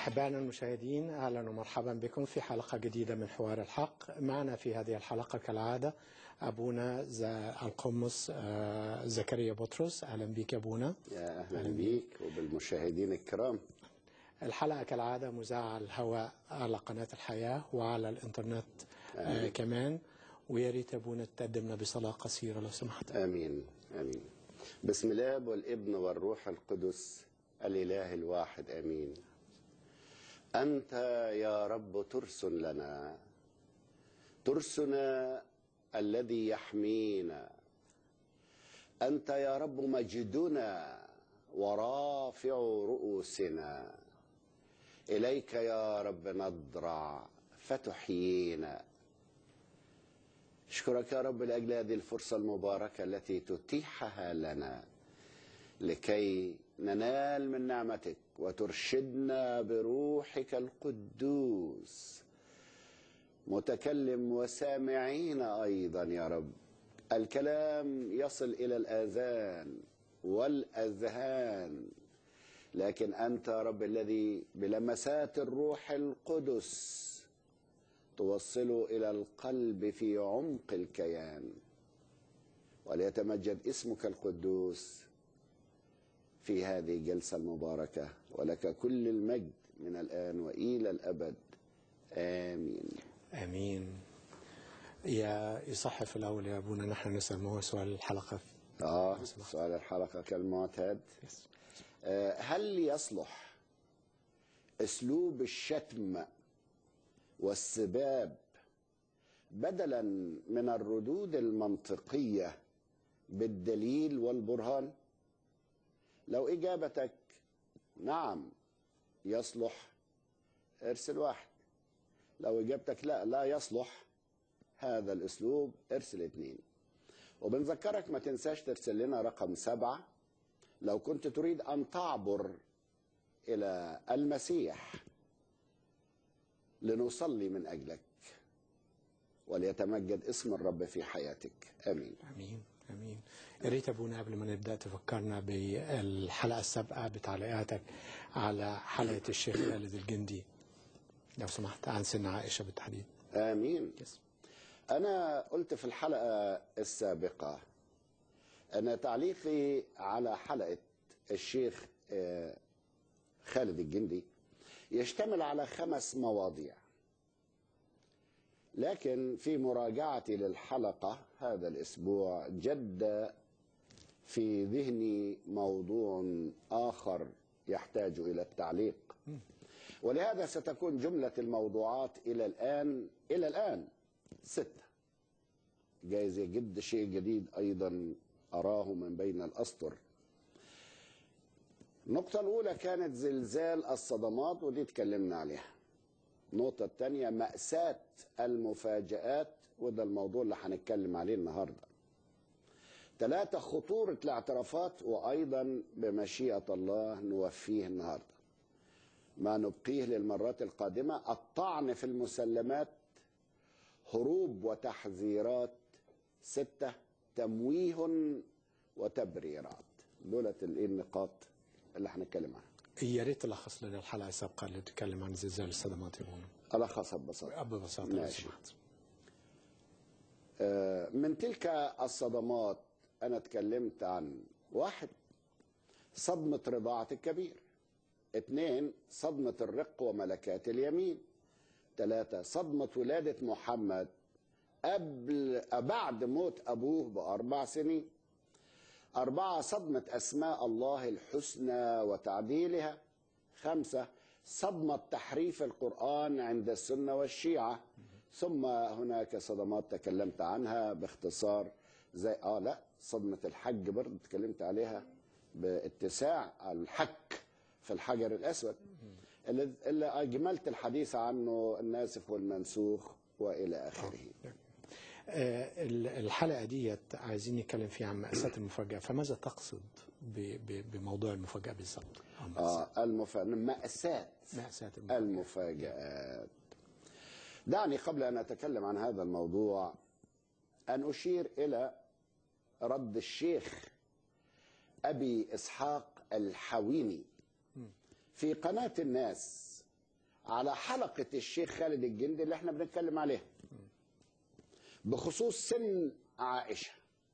أحبائنا المشاهدين أهلا ومرحبا بكم في حلقة جديدة من حوار الحق معنا في هذه الحلقة كالعادة أبونا ز- القمص آه، زكريا بطرس أهلا بك يا أبونا يا اهلا بيك وبالمشاهدين الكرام الحلقة كالعادة مذاعة على الهواء على قناة الحياة وعلى الإنترنت آه كمان ويا ريت أبونا تقدمنا بصلاة قصيرة لو سمحت امين امين بسم الله والابن والروح القدس الاله الواحد امين انت يا رب ترس لنا ترسنا الذي يحمينا انت يا رب مجدنا ورافع رؤوسنا اليك يا رب نضرع فتحيينا اشكرك يا رب لاجل هذه الفرصه المباركه التي تتيحها لنا لكي ننال من نعمتك وترشدنا بروحك القدوس متكلم وسامعين ايضا يا رب الكلام يصل الى الاذان والاذهان لكن انت يا رب الذي بلمسات الروح القدس توصله الى القلب في عمق الكيان وليتمجد اسمك القدوس في هذه الجلسه المباركه ولك كل المجد من الان والى الابد امين آمين يا يصح في الأول يا أبونا نحن نسأل ما هو سؤال الحلقة اه سؤال الحلقه كالمعتاد آه، هل يصلح اسلوب الشتم والسباب بدلا من الردود المنطقيه بالدليل والبرهان لو اجابتك نعم يصلح ارسل واحد لو اجابتك لا لا يصلح هذا الاسلوب ارسل اثنين وبنذكرك ما تنساش ترسل لنا رقم سبعة لو كنت تريد أن تعبر إلى المسيح لنصلي من أجلك وليتمجد اسم الرب في حياتك آمين امين امين يا ريت ابونا قبل ما نبدا تفكرنا بالحلقه السابقه بتعليقاتك على حلقه الشيخ خالد الجندي لو سمحت عن سن عائشه بالتحديد آمين يس. أنا قلت في الحلقة السابقة أن تعليقي على حلقة الشيخ آه، خالد الجندي يشتمل على خمس مواضيع لكن في مراجعتي للحلقة هذا الأسبوع جد في ذهني موضوع آخر يحتاج إلى التعليق ولهذا ستكون جملة الموضوعات إلى الآن إلى الآن ستة جايز يجد شيء جديد أيضا أراه من بين الأسطر النقطة الأولى كانت زلزال الصدمات ودي اتكلمنا عليها النقطة الثانية مأساة المفاجآت وده الموضوع اللي هنتكلم عليه النهاردة ثلاثة خطورة الاعترافات وأيضا بمشيئة الله نوفيه النهاردة ما نبقيه للمرات القادمة الطعن في المسلمات هروب وتحذيرات ستة تمويه وتبريرات دولت الايه النقاط اللي هنتكلم عنها يا ريت تلخص لنا الحلقه السابقه اللي بتتكلم عن زلزال الصدمات يا ابونا ألخصها ببساطة ببساطه لو ماشي. سمحت آه، من تلك الصدمات أنا اتكلمت عن واحد صدمة رضاعة الكبير اثنين صدمة الرق وملكات اليمين ثلاثة صدمة ولادة محمد قبل بعد موت أبوه بأربع سنين أربعة صدمة أسماء الله الحسنى وتعديلها خمسة صدمة تحريف القرآن عند السنة والشيعة ثم هناك صدمات تكلمت عنها باختصار زي اه لا صدمة الحج برضه تكلمت عليها باتساع الحك في الحجر الأسود اللي اللي أجملت الحديث عنه الناسخ والمنسوخ وإلى آخره آه، ال- الحلقه ديت عايزين نتكلم فيها عن مأساة المفاجاه فماذا تقصد ب- ب- بموضوع المفاجاه بالضبط أو مأساة آه المف... مأساة مأساة المفاجاه المفاجآت دعني قبل أن أتكلم عن هذا الموضوع أن أشير إلى رد الشيخ أبي إسحاق الحويني في قناة الناس على حلقة الشيخ خالد الجندي اللي احنا بنتكلم عليها بخصوص سن عائشة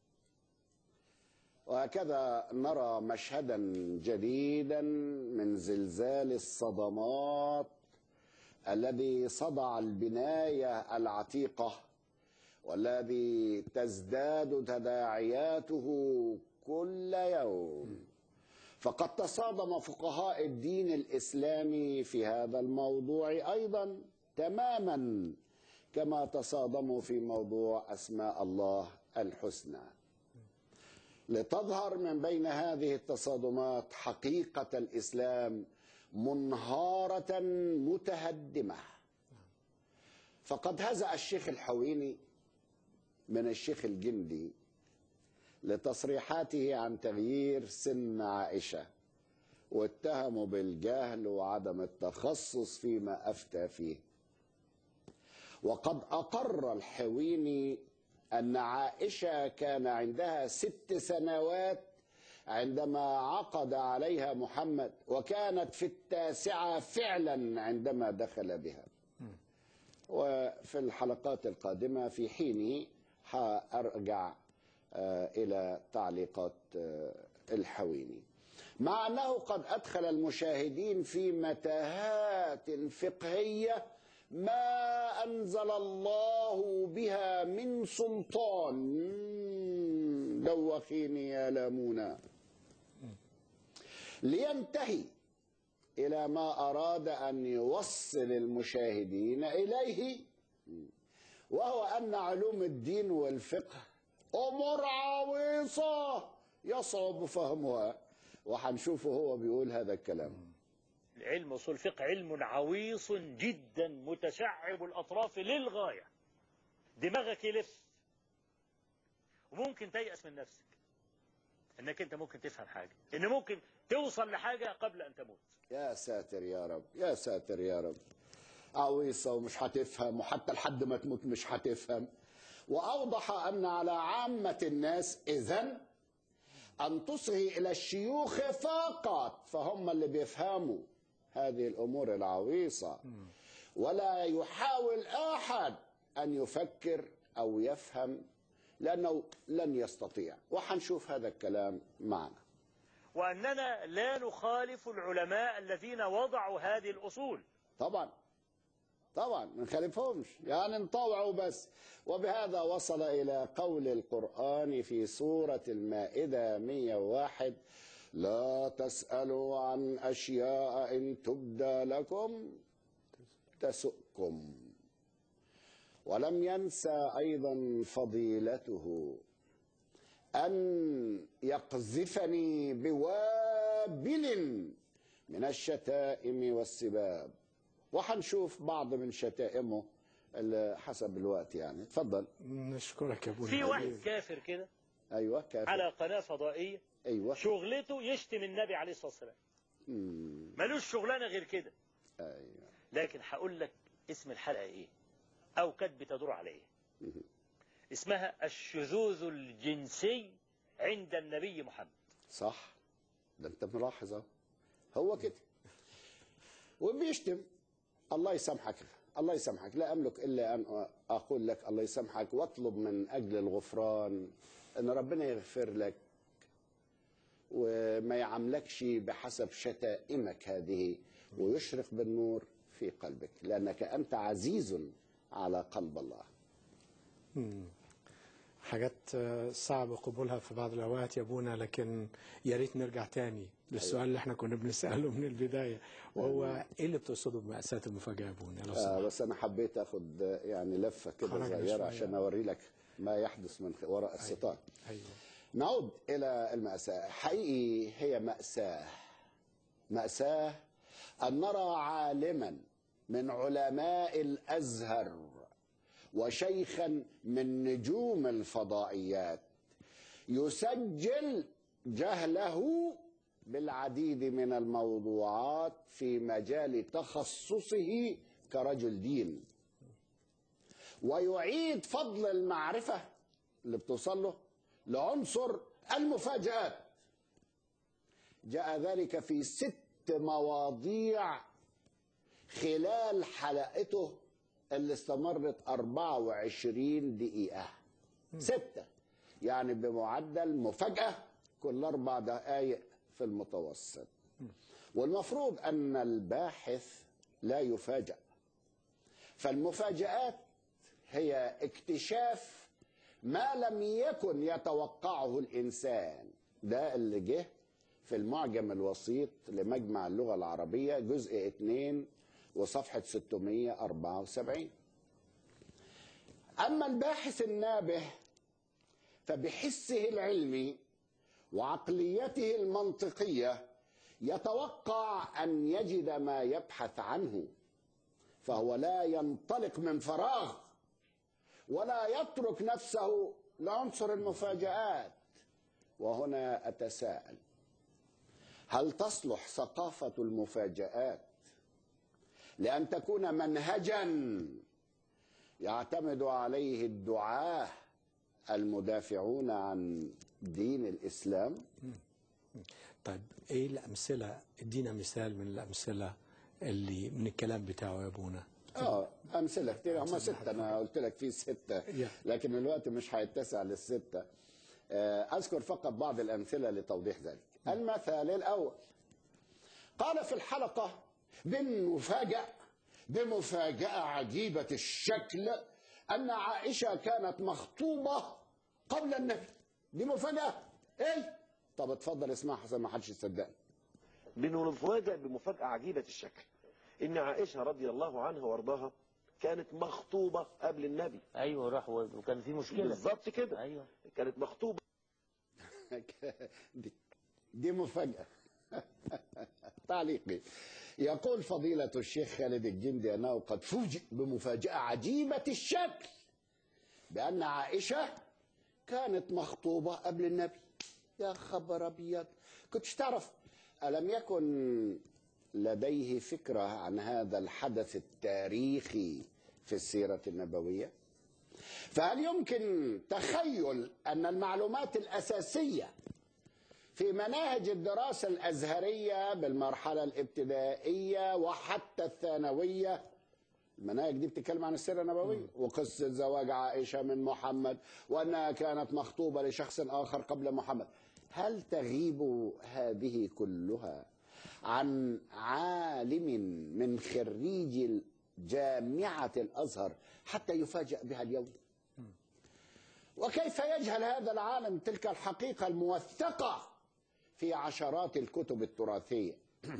وهكذا نرى مشهدا جديدا من زلزال الصدمات الذي صدع البناية العتيقة والذي تزداد تداعياته كل يوم فقد تصادم فقهاء الدين الاسلامي في هذا الموضوع ايضا تماما كما تصادموا في موضوع اسماء الله الحسنى لتظهر من بين هذه التصادمات حقيقه الاسلام منهاره متهدمه فقد هزأ الشيخ الحويني من الشيخ الجندي لتصريحاته عن تغيير سن عائشة واتهموا بالجهل وعدم التخصص فيما أفتى فيه وقد أقر الحويني أن عائشة كان عندها ست سنوات عندما عقد عليها محمد وكانت في التاسعة فعلا عندما دخل بها وفي الحلقات القادمة في حينه حأرجع آه، إلى تعليقات آه، الحويني مع أنه قد أدخل المشاهدين في متاهات فقهية ما أنزل الله بها من سلطان دوخيني يا لامونا لينتهي إلى ما أراد أن يوصل المشاهدين إليه وهو أن علوم الدين والفقه أمور عويصة يصعب فهمها وحنشوفه هو بيقول هذا الكلام علم اصول الفقه علم عويص جدا متشعب الاطراف للغايه دماغك يلف وممكن تيأس من نفسك انك انت ممكن تفهم حاجه ان ممكن توصل لحاجه قبل ان تموت يا ساتر يا رب يا ساتر يا رب عويصة ومش هتفهم وحتى لحد ما تموت مش هتفهم وأوضح أن على عامة الناس إذن أن تصغي إلى الشيوخ فقط فهم اللي بيفهموا هذه الأمور العويصة ولا يحاول أحد أن يفكر أو يفهم لأنه لن يستطيع وحنشوف هذا الكلام معنا واننا لا نخالف العلماء الذين وضعوا هذه الاصول طبعا طبعا ما نخالفهمش يعني نطوعوا بس وبهذا وصل إلى قول القرآن في سورة المائدة 101 لا تسألوا عن أشياء إن تبدى لكم تسؤكم ولم ينسى أيضا فضيلته أن يقذفني بوابل من الشتائم والسباب وحنشوف بعض من شتائمه اللي حسب الوقت يعني تفضل نشكرك يا ابونا في واحد كافر كده ايوه كافر على قناه فضائيه ايوه شغلته يشتم النبي عليه الصلاه والسلام مم. ملوش شغلانه غير كده ايوه لكن هقول لك اسم الحلقه ايه او كانت بتدور على ايه اسمها الشذوذ الجنسي عند النبي محمد صح ده انت ملاحظ اهو هو كده وبيشتم الله يسامحك الله يسامحك لا املك الا ان اقول لك الله يسامحك واطلب من اجل الغفران ان ربنا يغفر لك وما يعاملكش بحسب شتائمك هذه ويشرق بالنور في قلبك لانك انت عزيز على قلب الله حاجات آه، صعب قبولها في بعض الاوقات يا ابونا لكن يا ريت نرجع تاني للسؤال اللي احنا كنا بنساله من البدايه وهو ايه اللي بتقصده بمأساة المفاجاه يا ابونا لو آه سمحت بس انا حبيت اخد آه، يعني لفه كده خرجنا صغيره شوية. عشان اوري لك ما يحدث من خ- وراء الستار ايوه نعود إلى المأساة حقيقي هي مأساة مأساة أن نرى عالما من علماء الأزهر وشيخا من نجوم الفضائيات يسجل جهله بالعديد من الموضوعات في مجال تخصصه كرجل دين ويعيد فضل المعرفة اللي بتوصل له لعنصر المفاجآت جاء ذلك في ست مواضيع خلال حلقته اللي استمرت 24 دقيقة ستة يعني بمعدل مفاجأة كل أربع دقائق في المتوسط والمفروض أن الباحث لا يفاجأ فالمفاجآت هي اكتشاف ما لم يكن يتوقعه الإنسان ده اللي جه في المعجم الوسيط لمجمع اللغة العربية جزء 2 وصفحة 674 أما الباحث النابه فبحسه العلمي وعقليته المنطقية يتوقع أن يجد ما يبحث عنه فهو لا ينطلق من فراغ ولا يترك نفسه لعنصر المفاجآت وهنا أتساءل هل تصلح ثقافة المفاجآت لأن تكون منهجا يعتمد عليه الدعاة المدافعون عن دين الإسلام طيب ايه الامثله ادينا مثال من الامثله اللي من الكلام بتاعه يا ابونا اه امثله كتير هم سته انا قلت لك في سته يا. لكن الوقت مش هيتسع للسته آه، اذكر فقط بعض الامثله لتوضيح ذلك المثال الاول قال في الحلقه بالمفاجاه بمفاجاه عجيبه الشكل ان عائشه كانت مخطوبه قبل النبي دي مفاجاه ايه طب اتفضل اسمعها عشان ما حدش يصدقني بأنه نفاجأ بمفاجأة عجيبة الشكل إن عائشة رضي الله عنها وارضاها كانت مخطوبة قبل النبي ايوه راح وكان في مشكله بالظبط كده ايوه كانت مخطوبة دي, دي مفاجأة تعليقي يقول فضيلة الشيخ خالد الجندي أنه قد فوجئ بمفاجأة عجيبة الشكل بأن عائشة كانت مخطوبة قبل النبي يا خبر أبيض كنتش تعرف ألم يكن لديه فكرة عن هذا الحدث التاريخي في السيرة النبوية فهل يمكن تخيل أن المعلومات الأساسية في مناهج الدراسة الأزهرية بالمرحلة الابتدائية وحتى الثانوية المناهج دي بتتكلم عن السيرة النبوية وقصة زواج عائشة من محمد وأنها كانت مخطوبة لشخص آخر قبل محمد هل تغيب هذه كلها عن عالم من خريج جامعة الأزهر حتى يفاجأ بها اليوم وكيف يجهل هذا العالم تلك الحقيقة الموثقة في عشرات الكتب التراثية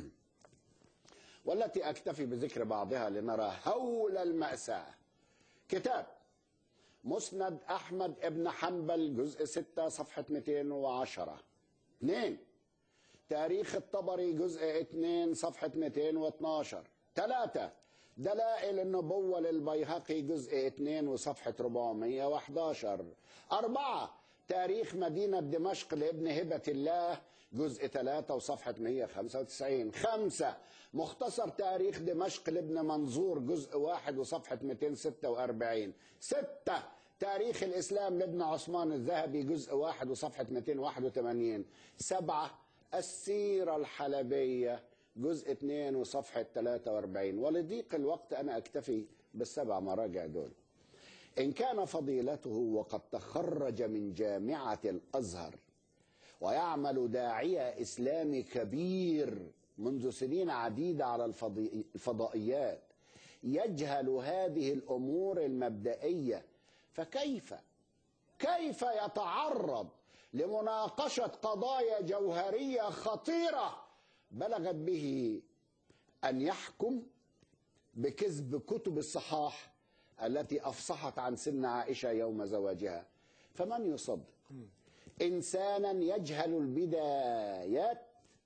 والتي أكتفي بذكر بعضها لنرى هول المأساة كتاب مسند أحمد ابن حنبل جزء 6 صفحة 210 اثنين تاريخ الطبري جزء 2 صفحة 212 ثلاثة دلائل النبوة للبيهقي جزء 2 وصفحة 411 أربعة تاريخ مدينة دمشق لابن هبة الله جزء 3 وصفحة 195 خمسة مختصر تاريخ دمشق لابن منظور جزء 1 وصفحة 246 ستة تاريخ الإسلام لابن عثمان الذهبي جزء 1 وصفحة 281 سبعة السيرة الحلبية جزء 2 وصفحة 43 ولضيق الوقت أنا أكتفي بالسبع مراجع دول إن كان فضيلته وقد تخرج من جامعة الأزهر ويعمل داعية إسلامي كبير منذ سنين عديدة على الفضي- الفضائيات يجهل هذه الأمور المبدئية فكيف كيف يتعرض لمناقشة قضايا جوهرية خطيرة بلغت به أن يحكم بكذب كتب الصحاح التي أفصحت عن سن عائشة يوم زواجها فمن يصدق إنسانا يجهل البدايات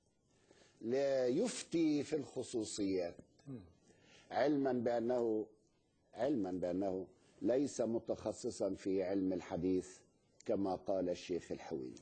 ليفتي في الخصوصيات علما بأنه علما بأنه ليس متخصصا في علم الحديث كما قال الشيخ الحويني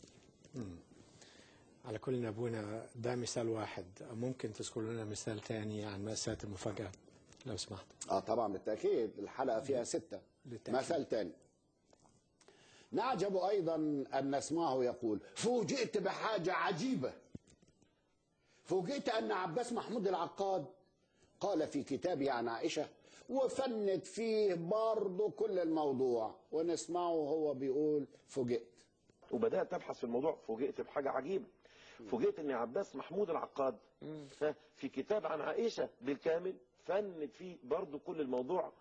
على كل ابونا ده مثال واحد ممكن تذكر لنا مثال تاني عن مأساة المفاجأة لو سمحت اه طبعا بالتاكيد الحلقه فيها سته بالتأكيد. مثل تاني نعجب ايضا ان نسمعه يقول فوجئت بحاجه عجيبه فوجئت ان عباس محمود العقاد قال في كتابه عن عائشة وفند فيه برضه كل الموضوع ونسمعه وهو بيقول فوجئت وبدات ابحث في الموضوع فوجئت بحاجه عجيبه فوجئت ان عباس محمود العقاد ها، في كتاب عن عائشه بالكامل فند فيه برضه كل الموضوع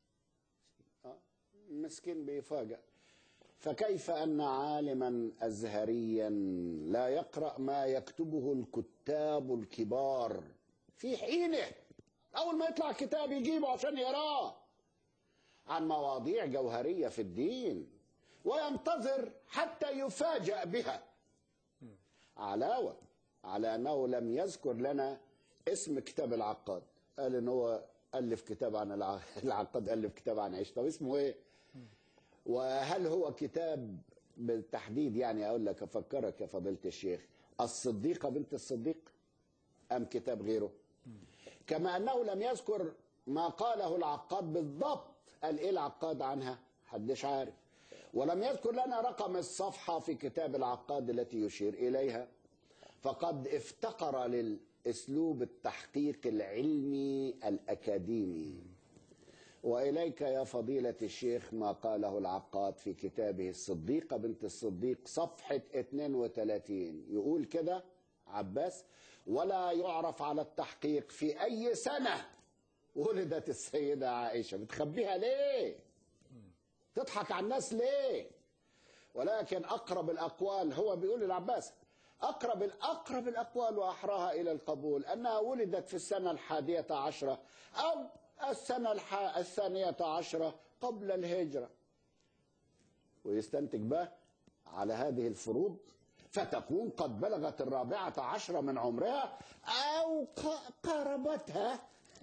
مسكين بيفاجأ فكيف أن عالما أزهريا لا يقرأ ما يكتبه الكتاب الكبار في حينه أول ما يطلع كتاب يجيبه عشان يراه عن مواضيع جوهرية في الدين وينتظر حتى يفاجأ بها علاوة على أنه لم يذكر لنا اسم كتاب العقاد قال إن هو ألف كتاب عن الع- العقاد ألف كتاب عن عيش طب اسمه إيه وهل هو كتاب بالتحديد يعني أقول لك أفكرك يا فضيلة الشيخ الصديقة بنت الصديق أم كتاب غيره كما أنه لم يذكر ما قاله العقاد بالضبط قال إيه العقاد عنها حدش عارف ولم يذكر لنا رقم الصفحة في كتاب العقاد التي يشير إليها فقد افتقر للأسلوب التحقيق العلمي الأكاديمي وإليك يا فضيلة الشيخ ما قاله العقاد في كتابه الصديقة بنت الصديق صفحة 32 يقول كده عباس ولا يعرف على التحقيق في أي سنة ولدت السيدة عائشة بتخبيها ليه تضحك على الناس ليه ولكن أقرب الأقوال هو بيقول للعباس أقرب الأقرب الأقوال وأحراها إلى القبول أنها ولدت في السنة الحادية عشرة أو السنة الح... الثانية عشرة قبل الهجرة ويستنتج بقى على هذه الفروض فتكون قد بلغت الرابعة عشرة من عمرها أو ق- قاربتها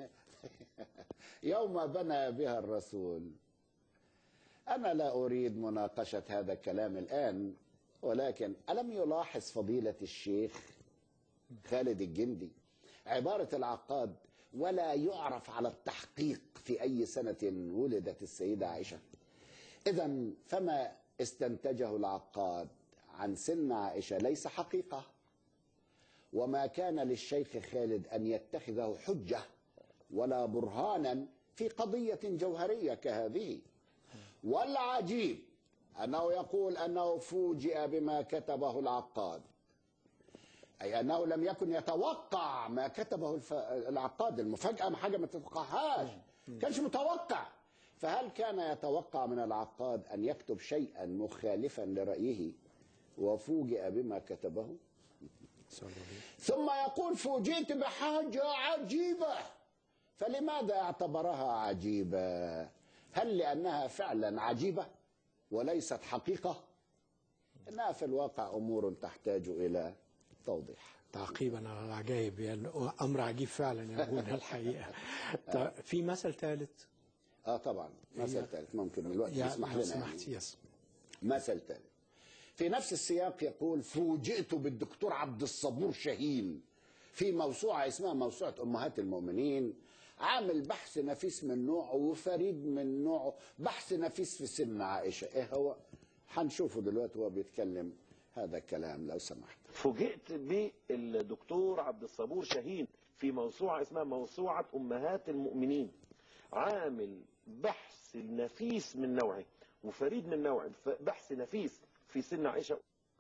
يوم بنى بها الرسول أنا لا أريد مناقشة هذا الكلام الآن ولكن ألم يلاحظ فضيلة الشيخ خالد الجندي عبارة العقاد ولا يعرف على التحقيق في أي سنة ولدت السيدة عائشة إذا فما استنتجه العقاد عن سن عائشة ليس حقيقة وما كان للشيخ خالد أن يتخذه حجة ولا برهانا في قضية جوهرية كهذه والعجيب أنه يقول أنه فوجئ بما كتبه العقاد أي أنه لم يكن يتوقع ما كتبه الف... العقاد المفاجأة حاجة ما تتوقعهاش كانش متوقع فهل كان يتوقع من العقاد أن يكتب شيئا مخالفا لرأيه وفوجئ بما كتبه ثم يقول فوجئت بحاجة عجيبة فلماذا اعتبرها عجيبة هل لأنها فعلا عجيبة وليست حقيقة إنها في الواقع أمور تحتاج إلى توضيح تعقيبا على العجائب يعني امر عجيب فعلا يا ابونا الحقيقه طيب، في مثل ثالث اه طبعا مثل ثالث ممكن الوقت يا يسمح لو لنا سمحت يعني. يس مثل ثالث في نفس السياق يقول فوجئت بالدكتور عبد الصبور شاهين في موسوعة اسمها موسوعة أمهات المؤمنين عامل بحث نفيس من نوعه وفريد من نوعه بحث نفيس في سن عائشة ايه هو هنشوفه دلوقتي وهو بيتكلم هذا الكلام لو سمحت فوجئت بالدكتور عبد الصبور شاهين في موسوعة اسمها موسوعة أمهات المؤمنين عامل بحث نفيس من نوعه وفريد من نوعه ف- بحث نفيس في سن عائشة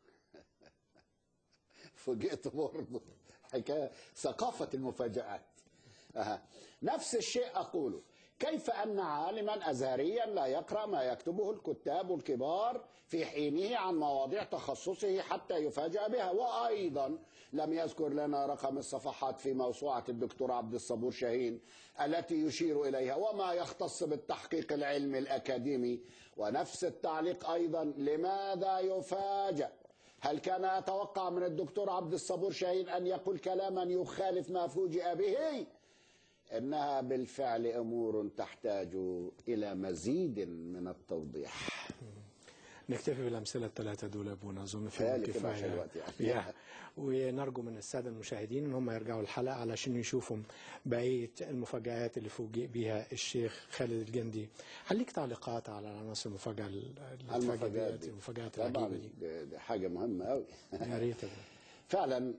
فوجئت برضه حكاية ثقافة المفاجآت أها. نفس الشيء أقوله كيف أن عالما أزهريا لا يقرأ ما يكتبه الكتاب الكبار في حينه عن مواضيع تخصصه حتى يفاجأ بها وأيضا لم يذكر لنا رقم الصفحات في موسوعة الدكتور عبد الصبور شاهين التي يشير إليها وما يختص بالتحقيق العلمي الأكاديمي ونفس التعليق أيضا لماذا يفاجأ هل كان يتوقع من الدكتور عبد الصبور شاهين أن يقول كلاما يخالف ما فوجئ به إنها بالفعل أمور تحتاج إلى مزيد من التوضيح نكتفي بالامثله الثلاثه دول يا ابونا اظن في كفاية كده عشان كفايه الوقت يعني. يا. ونرجو من الساده المشاهدين ان هم يرجعوا الحلقه علشان يشوفوا بقيه المفاجات اللي فوجئ بها الشيخ خالد الجندي هل ليك تعليقات على عناصر المفاجاه ال- المفاجآت المفاجات دي. المفاجات طبعا العجيبه دي دي دي حاجة مهمة أوي يا ريت يا أبونا. فعلا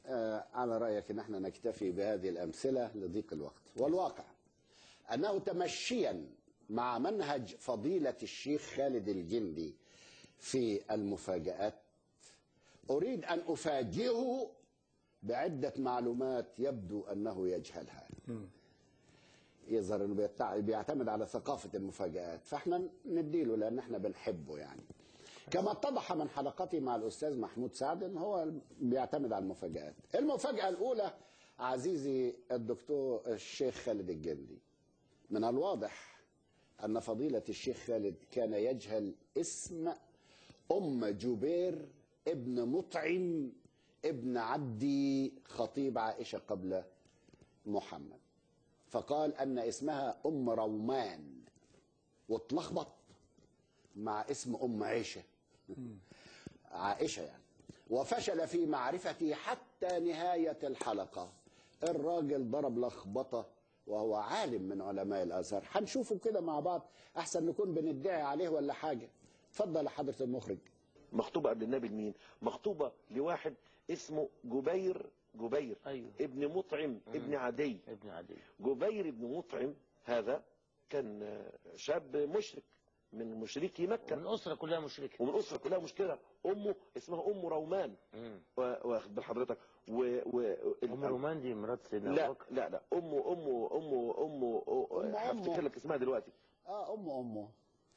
آه، على رأيك ان احنا نكتفي بهذه الأمثلة لضيق الوقت والواقع أنه تمشيا مع منهج فضيلة الشيخ خالد الجندي في المفاجآت أريد أن أفاجئه بعدة معلومات يبدو أنه يجهلها يظهر انه بيتع- بيعتمد على ثقافه المفاجات فاحنا نديله لان احنا بنحبه يعني كما اتضح من حلقتي مع الاستاذ محمود سعد ان هو بيعتمد على المفاجات المفاجاه الاولى عزيزي الدكتور الشيخ خالد الجندي من الواضح ان فضيله الشيخ خالد كان يجهل اسم ام جبير ابن مطعم ابن عبدي خطيب عائشه قبل محمد فقال ان اسمها ام رومان واتلخبط مع اسم ام عائشه عائشه يعني وفشل في معرفته حتى نهايه الحلقه الراجل ضرب لخبطه وهو عالم من علماء الازهر هنشوفه كده مع بعض احسن نكون بندعي عليه ولا حاجه اتفضل يا حضره المخرج مخطوبة قبل النبي لمين مخطوبة لواحد اسمه جبير جبير أيوه. ابن مطعم ابن عدي ابن عدي جبير بن مطعم هذا كان آه، شاب مشرك من مشركي مكة من الأسرة كلها مشركة ومن أسرة كلها مشكلة أمه اسمها أم رومان مم. و- واخد بال حضرتك و... و... أم رومان دي مرات سيدنا لا أبو بكر لا لا أمه أمه أمه أمه أمه. هفتكر لك اسمها دلوقتي اه ام امه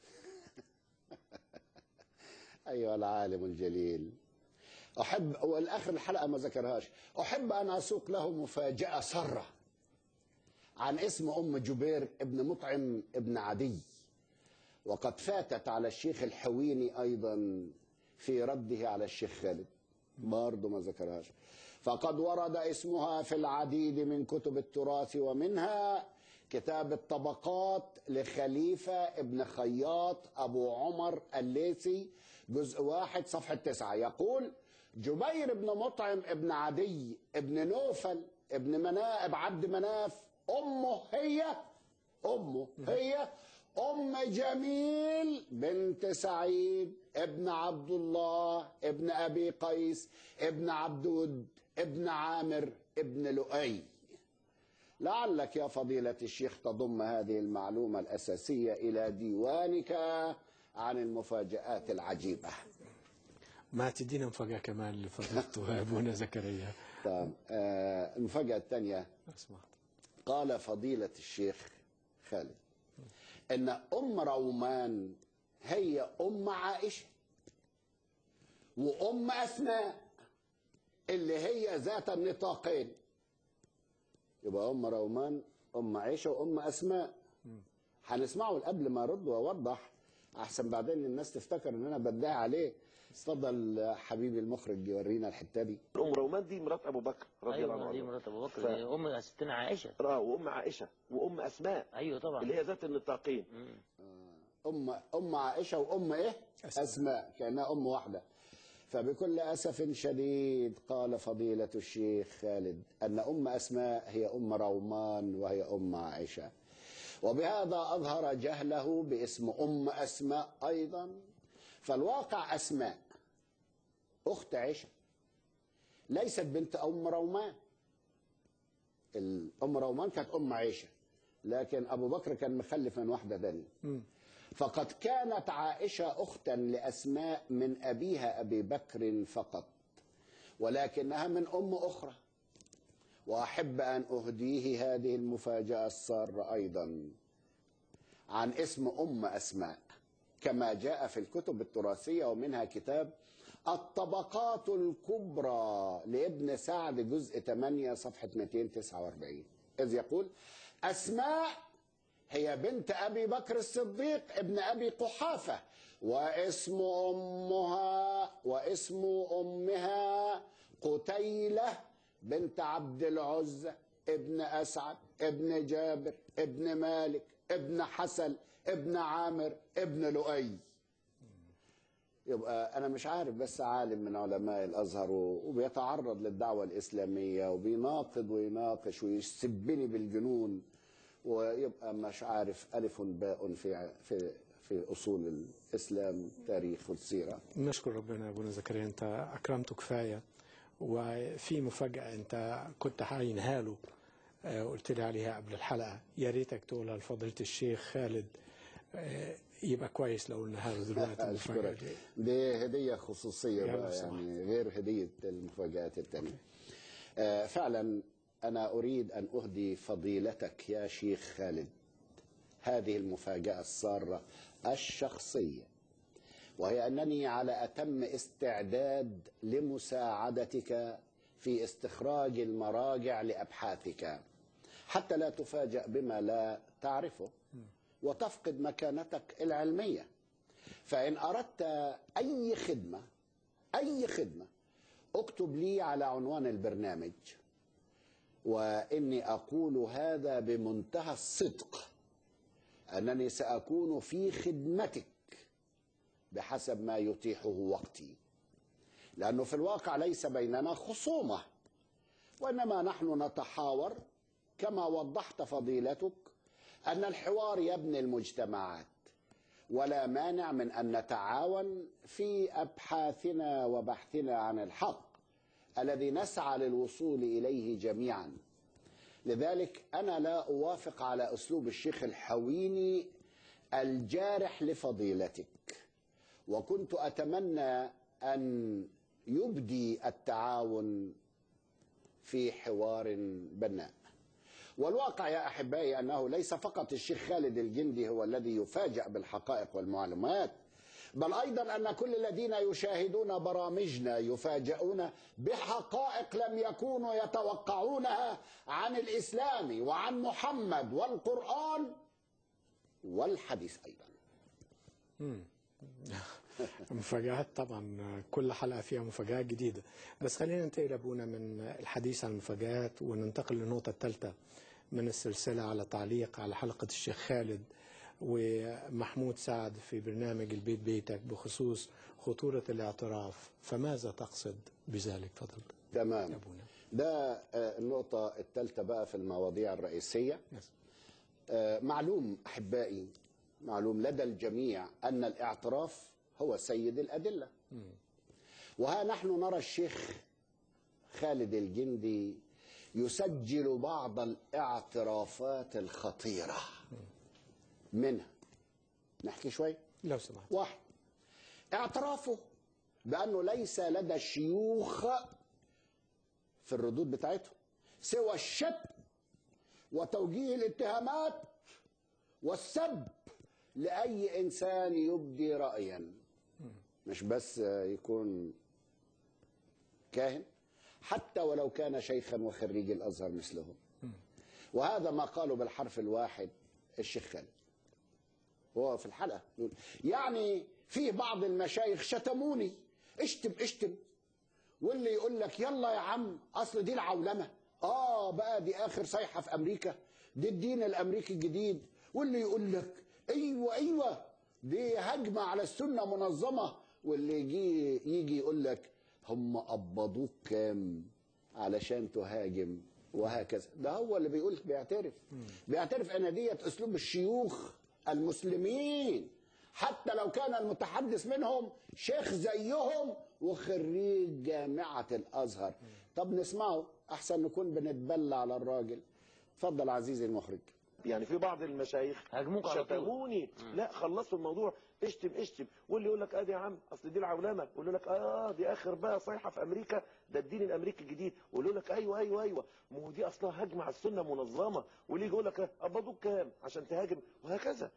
ايها العالم الجليل احب والاخر الحلقه ما ذكرهاش احب ان اسوق له مفاجاه سره عن اسم ام جبير ابن مطعم ابن عدي وقد فاتت على الشيخ الحويني ايضا في رده على الشيخ خالد برضه ما ذكرهاش فقد ورد اسمها في العديد من كتب التراث ومنها كتاب الطبقات لخليفة ابن خياط أبو عمر الليثي جزء واحد صفحة تسعة يقول جبير بن مطعم ابن عدي ابن نوفل ابن مناء عبد مناف أمه هي أمه هي أم جميل بنت سعيد ابن عبد الله ابن أبي قيس ابن عبدود ابن عامر ابن لؤي لعلك يا فضيلة الشيخ تضم هذه المعلومة الأساسية إلى ديوانك عن المفاجآت العجيبة ما تدينا مفاجأة كمان لفضيلته أبونا زكريا طب آه المفاجأة الثانية اسمع قال فضيلة الشيخ خالد إن أم رومان هي أم عائشة وأم أسماء اللي هي ذات النطاقين يبقى أم رومان أم عائشة وأم أسماء هنسمعه قبل ما أرد وأوضح أحسن بعدين الناس تفتكر إن أنا بدعي عليه اتفضل حبيبي المخرج يورينا الحتة دي أم رومان دي مرات أبو بكر رضي الله أيوه دي عنه مرات أبو بكر ف- دي أم ستنا عائشة آه، وأم عائشة وأم أسماء أيوه طبعا اللي هي ذات النطاقين مم. أم أم عائشة وأم إيه؟ أسماء. أسماء كأنها أم واحدة فبكل أسف شديد قال فضيلة الشيخ خالد أن أم أسماء هي أم رومان وهي أم عائشة وبهذا أظهر جهله باسم أم أسماء أيضا فالواقع أسماء أخت عائشة ليست بنت أم رومان الأم رومان كانت أم عائشة لكن أبو بكر كان مخلف من واحدة ثانية فقد كانت عائشة أختا لأسماء من أبيها أبي بكر فقط ولكنها من أم أخرى وأحب أن أهديه هذه المفاجأة السارة أيضا عن اسم أم أسماء كما جاء في الكتب التراثية ومنها كتاب الطبقات الكبرى لابن سعد جزء 8 صفحة 249 إذ يقول أسماء هي بنت أبي بكر الصديق ابن أبي قحافة واسم أمها واسم أمها قتيلة بنت عبد العزة ابن أسعد ابن جابر ابن مالك ابن حسن ابن عامر ابن لؤي يبقى أنا مش عارف بس عالم من علماء الأزهر وبيتعرض للدعوة الإسلامية وبيناقض ويناقش ويسبني بالجنون ويبقى مش عارف ألف باء في في في أصول الإسلام تاريخ والسيرة نشكر ربنا يا ابونا زكريا انت اكرمته كفايه وفي مفاجاه انت كنت هينها له آه، قلت لي عليها قبل الحلقه يا ريتك تقولها لفضيله الشيخ خالد آه، يبقى كويس لو قلناها له دلوقتي المفاجاه أشكرك دي دي هدية خصوصية يلا بقى سمح. يعني غير هدية المفاجآت التانية آه، فعلا أنا أريد أن أهدي فضيلتك يا شيخ خالد هذه المفاجأة السارة الشخصية وهي أنني على أتم استعداد لمساعدتك في استخراج المراجع لأبحاثك حتى لا تفاجأ بما لا تعرفه وتفقد مكانتك العلميه فإن أردت أي خدمة أي خدمة اكتب لي على عنوان البرنامج وإني أقول هذا بمنتهى الصدق أنني سأكون في خدمتك بحسب ما يتيحه وقتي لأنه في الواقع ليس بيننا خصومة وإنما نحن نتحاور كما وضحت فضيلتك أن الحوار يبني المجتمعات ولا مانع من ان نتعاون في ابحاثنا وبحثنا عن الحق الذي نسعى للوصول اليه جميعا لذلك انا لا اوافق على اسلوب الشيخ الحويني الجارح لفضيلتك وكنت اتمنى ان يبدي التعاون في حوار بناء والواقع يا احبائي انه ليس فقط الشيخ خالد الجندي هو الذي يفاجأ بالحقائق والمعلومات بل ايضا ان كل الذين يشاهدون برامجنا يفاجئون بحقائق لم يكونوا يتوقعونها عن الاسلام وعن محمد والقران والحديث ايضا مفاجآت طبعا كل حلقة فيها مفاجآت جديدة بس خلينا ننتقل أبونا من الحديث عن المفاجآت وننتقل للنقطة الثالثة من السلسلة على تعليق على حلقة الشيخ خالد ومحمود سعد في برنامج البيت بيتك بخصوص خطورة الاعتراف فماذا تقصد بذلك فضل تمام أبونا ده آه، النقطه الثالثه بقى في المواضيع الرئيسيه يس. آه، معلوم احبائي معلوم لدى الجميع ان الاعتراف هو سيد الادله وها نحن نرى الشيخ خالد الجندي يسجل بعض الاعترافات الخطيره منها نحكي شوي لو سمحت واحد اعترافه بانه ليس لدى الشيوخ في الردود بتاعتهم سوى الشتم وتوجيه الاتهامات والسب لاي انسان يبدي رايا مش بس يكون كاهن حتى ولو كان شيخا وخريج الازهر مثلهم وهذا ما قالوا بالحرف الواحد الشيخ خالد هو في الحلقه يقول يعني في بعض المشايخ شتموني اشتم اشتم واللي يقول لك يلا يا عم اصل دي العولمه اه بقى دي اخر صيحه في امريكا دي الدين الامريكي الجديد واللي يقول لك ايوه ايوه دي هجمه على السنه منظمه واللي يجي يجي يقول لك هم قبضوك كام علشان تهاجم وهكذا ده هو اللي بيقول بيعترف بيعترف ان ديت اسلوب الشيوخ المسلمين حتى لو كان المتحدث منهم شيخ زيهم وخريج جامعة الأزهر طب نسمعه أحسن نكون بنتبلى على الراجل اتفضل عزيزي المخرج يعني في بعض المشايخ هاجموك على طول. شتموني لا خلصوا الموضوع اشتم اشتم واللي يقول لك ادي يا عم اصل دي العولمه واللي يقول لك اه دي اخر بقى صيحه في امريكا ده الدين الامريكي الجديد واللي يقول لك ايوه ايوه ايوه ما هو دي اصلها هجمه على السنه منظمه واللي يجي يقول لك قبضوك كام عشان تهاجم وهكذا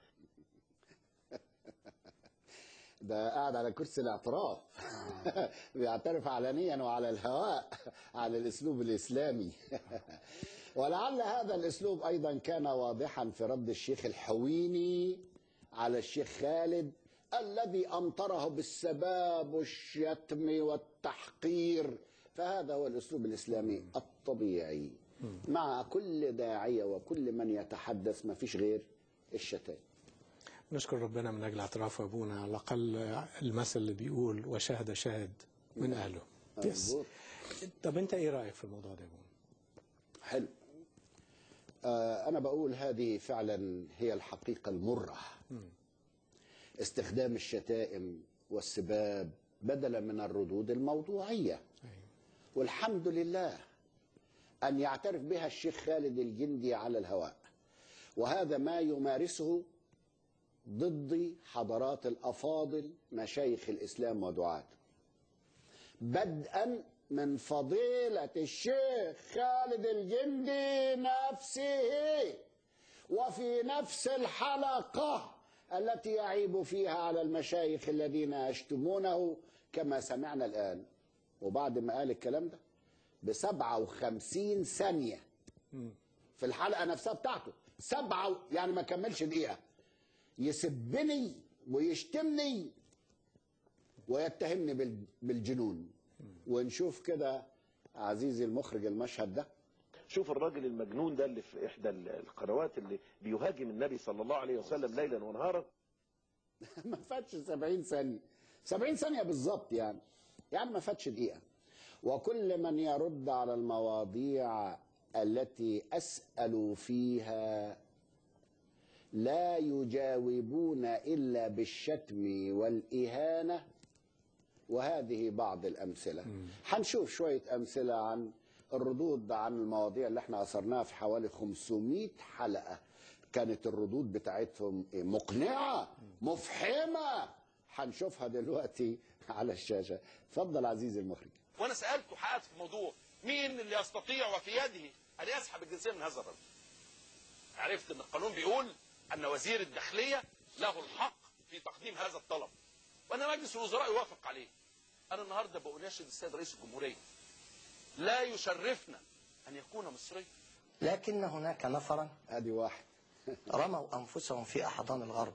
ده قاعد على كرسي الاعتراف بيعترف علنيا وعلى الهواء على الاسلوب الاسلامي ولعل هذا الاسلوب ايضا كان واضحا في رد الشيخ الحويني على الشيخ خالد الذي امطره بالسباب والشتم والتحقير فهذا هو الاسلوب الاسلامي الطبيعي مع كل داعيه وكل من يتحدث ما فيش غير الشتائم نشكر ربنا من اجل اعتراف ابونا على الاقل المثل اللي بيقول وشهد شاهد من اهله يس. مظبوط. طب انت ايه رايك في الموضوع ده يا ابونا حلو آه أنا بقول هذه فعلا هي الحقيقة المرة استخدام الشتائم والسباب بدلا من الردود الموضوعية أيوة. والحمد لله أن يعترف بها الشيخ خالد الجندي على الهواء وهذا ما يمارسه ضد حضرات الأفاضل مشايخ الإسلام ودعاته بدءا من فضيلة الشيخ خالد الجندي نفسه وفي نفس الحلقة التي يعيب فيها على المشايخ الذين يشتمونه كما سمعنا الآن وبعد ما قال الكلام ده بسبعة وخمسين ثانية في الحلقة نفسها بتاعته سبعة و- يعني ما كملش دقيقة يسبني ويشتمني ويتهمني بال- بالجنون ونشوف كده عزيزي المخرج المشهد ده شوف الراجل المجنون ده اللي في احدى القنوات اللي بيهاجم النبي صلى الله عليه وسلم ليلا ونهارا ما فاتش 70 ثانية 70 ثانية بالظبط يعني يعني ما فاتش دقيقة وكل من يرد على المواضيع التي أسأل فيها لا يجاوبون إلا بالشتم والإهانة وهذه بعض الأمثلة هنشوف شوية أمثلة عن الردود عن المواضيع اللي احنا أثرناها في حوالي 500 حلقة كانت الردود بتاعتهم إيه؟ مقنعة مفحمة هنشوفها دلوقتي على الشاشة اتفضل عزيزي المخرج وانا سالته حققت في الموضوع مين اللي يستطيع وفي يده ان يسحب الجنسيه من هذا الرجل عرفت ان القانون بيقول ان وزير الداخليه له الحق في تقديم هذا الطلب وان مجلس الوزراء يوافق عليه انا النهارده بأناشد السيد رئيس الجمهوريه لا يشرفنا ان يكون مصريا لكن هناك نفرا ادي واحد رموا أنفسهم في أحضان الغرب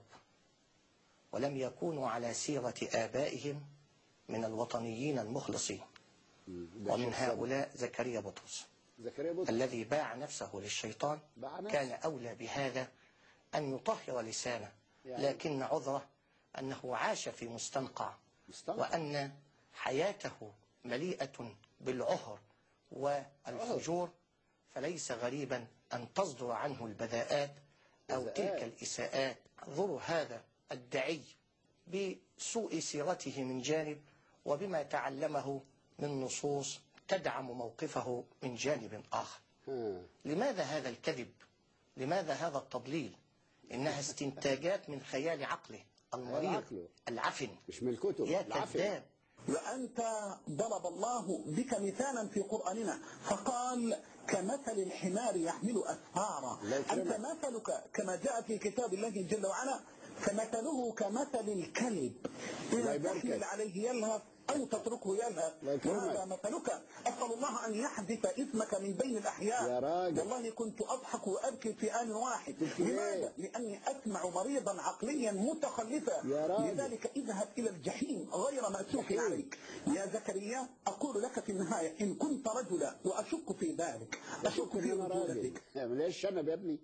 ولم يكونوا على سيرة آبائهم من الوطنيين المخلصين ده ومن شيخ هؤلاء زكريا بطرس زكريا بطرس الذي باع نفسه للشيطان باع نفسه. كان أولى بهذا أن يطهر لسانه يعني- لكن عذره أنه عاش في مستنقع مستنقع. وأن حياته مليئة بالعهر والفجور فليس غريبا أن تصدر عنه البذاءات أو بذاءات. تلك الإساءات انظروا هذا الدعي بسوء سيرته من جانب وبما تعلمه من نصوص تدعم موقفه من جانب آخر ها. لماذا هذا الكذب لماذا هذا التضليل إنها استنتاجات من خيال عقله المريض عقله. العفن مش من الكتب يا العافية. كذاب وأنت ضرب الله بك مثالا في قرآننا فقال كمثل الحمار يحمل أسفارا الله يكرمك. أنت مثلك كما جاء في كتاب الله جل وعلا فمثله كمثل الكلب الله إذا يبارك تحمل لك. عليه يلهث أو تتركه يلهث الله يكرمك. وهذا مثلك أسأل الله أن يحذف اسمك من بين الأحياء يا راجل. والله كنت أضحك وأبكي في آن واحد تبكي ليه؟ لماذا؟ لأني أسمع مريضا عقليا متخلفا يا راجل. لذلك اذهب إلى الجحيم غير مأسوف جحيم. عليك يا زكريا أقول لك في النهاية إن كنت رجلا وأشك في ذلك أشك في انا راجل رجولتك يعني ليش شنب يا ابني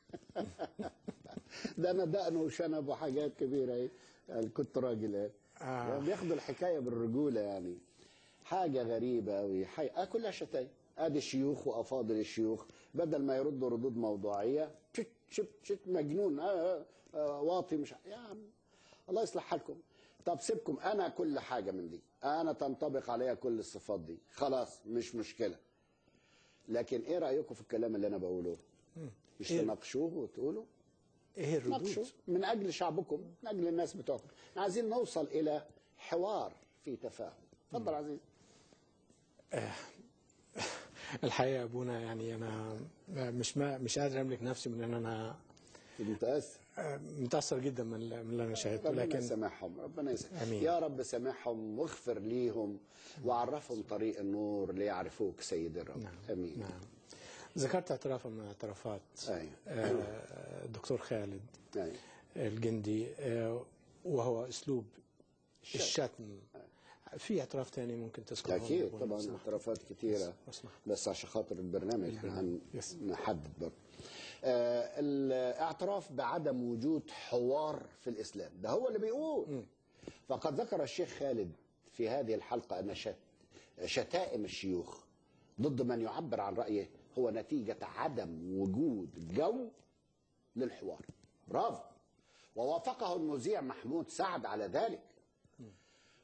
ده انا دقن وشنب وحاجات كبيره اهي قال كنت راجل ايه آه. يعني بياخدوا الحكايه بالرجوله يعني حاجه غريبه قوي حي... آه كلها شتايم ادي الشيوخ وافاضل الشيوخ بدل ما يردوا ردود موضوعيه شت شت شت مجنون آه آه آه واطي مش ع- يا عم الله يصلح حالكم طب سيبكم انا كل حاجه من دي انا تنطبق عليا كل الصفات دي خلاص مش مشكله لكن ايه رايكم في الكلام اللي انا بقوله مش إيه؟ تناقشوه وتقولوا ايه ناقشوا الردود؟ من اجل شعبكم من اجل الناس بتوعكم إحنا عايزين نوصل الى حوار في تفاهم اتفضل عزيز الحقيقه يا ابونا يعني انا مش ما مش قادر املك نفسي من ان انا متاسف متاثر جدا من من اللي انا شاهدته ربنا لكن يسامحهم ربنا يسامحهم آمين. يا رب سامحهم واغفر ليهم وعرفهم طريق النور ليعرفوك سيد الرب نعم امين نعم ذكرت اعترافا من اعترافات أيوة. آه، الدكتور خالد أيوة. الجندي آه، وهو اسلوب الشتم في اعتراف تاني ممكن تذكره اكيد أبونا طبعا بصراحة. اعترافات كتيره اسمح. بس عشان خاطر البرنامج احنا البرنامج. يس. هنحدد برضه آه الاعتراف بعدم وجود حوار في الاسلام ده هو اللي بيقول فقد ذكر الشيخ خالد في هذه الحلقه ان شت شتائم الشيوخ ضد من يعبر عن رايه هو نتيجه عدم وجود جو للحوار برافو ووافقه المذيع محمود سعد على ذلك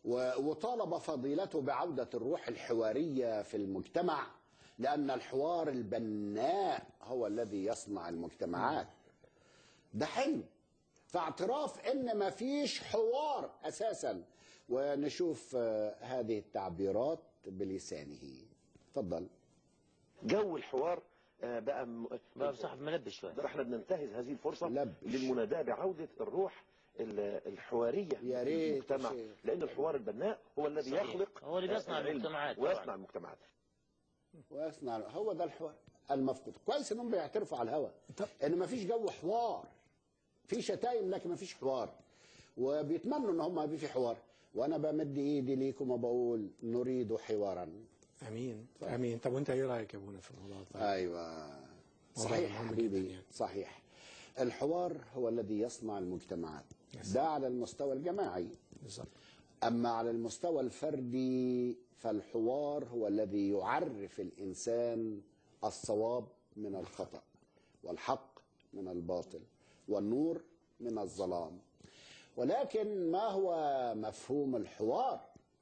و- وطالب فضيلته بعودة الروح الحوارية في المجتمع لأن الحوار البناء هو الذي يصنع المجتمعات ده حلم فاعتراف ان ما فيش حوار اساسا ونشوف آه، هذه التعبيرات بلسانه تفضل جو الحوار آه، بقى م... بقى صاحب ملبس شويه احنا بننتهز هذه الفرصه لبش. للمناداه بعوده الروح ال- الحواريه يا في ريت المجتمع يا شيخ. لان الحوار البناء هو الذي صحيح. يخلق هو اللي بيصنع آه، العلم المجتمعات طبعاً. ويصنع المجتمعات ويصنع هو ده الحوار المفقود كويس انهم بيعترفوا على الهوا طب. ان ما فيش جو حوار في شتايم لكن ما فيش حوار وبيتمنوا ان هم يبقى في حوار وانا بمد ايدي ليكم وبقول نريد حوارا امين امين طب وانت ايه رايك يا ابونا في الموضوع ده؟ ايوه موضوع صحيح مهم حبيبي جداً يعني. صحيح الحوار هو الذي يصنع المجتمعات يس. ده على المستوى الجماعي بالظبط أما على المستوى الفردي فالحوار هو الذي يعرف الإنسان الصواب من الخطأ والحق من الباطل والنور من الظلام ولكن ما هو مفهوم الحوار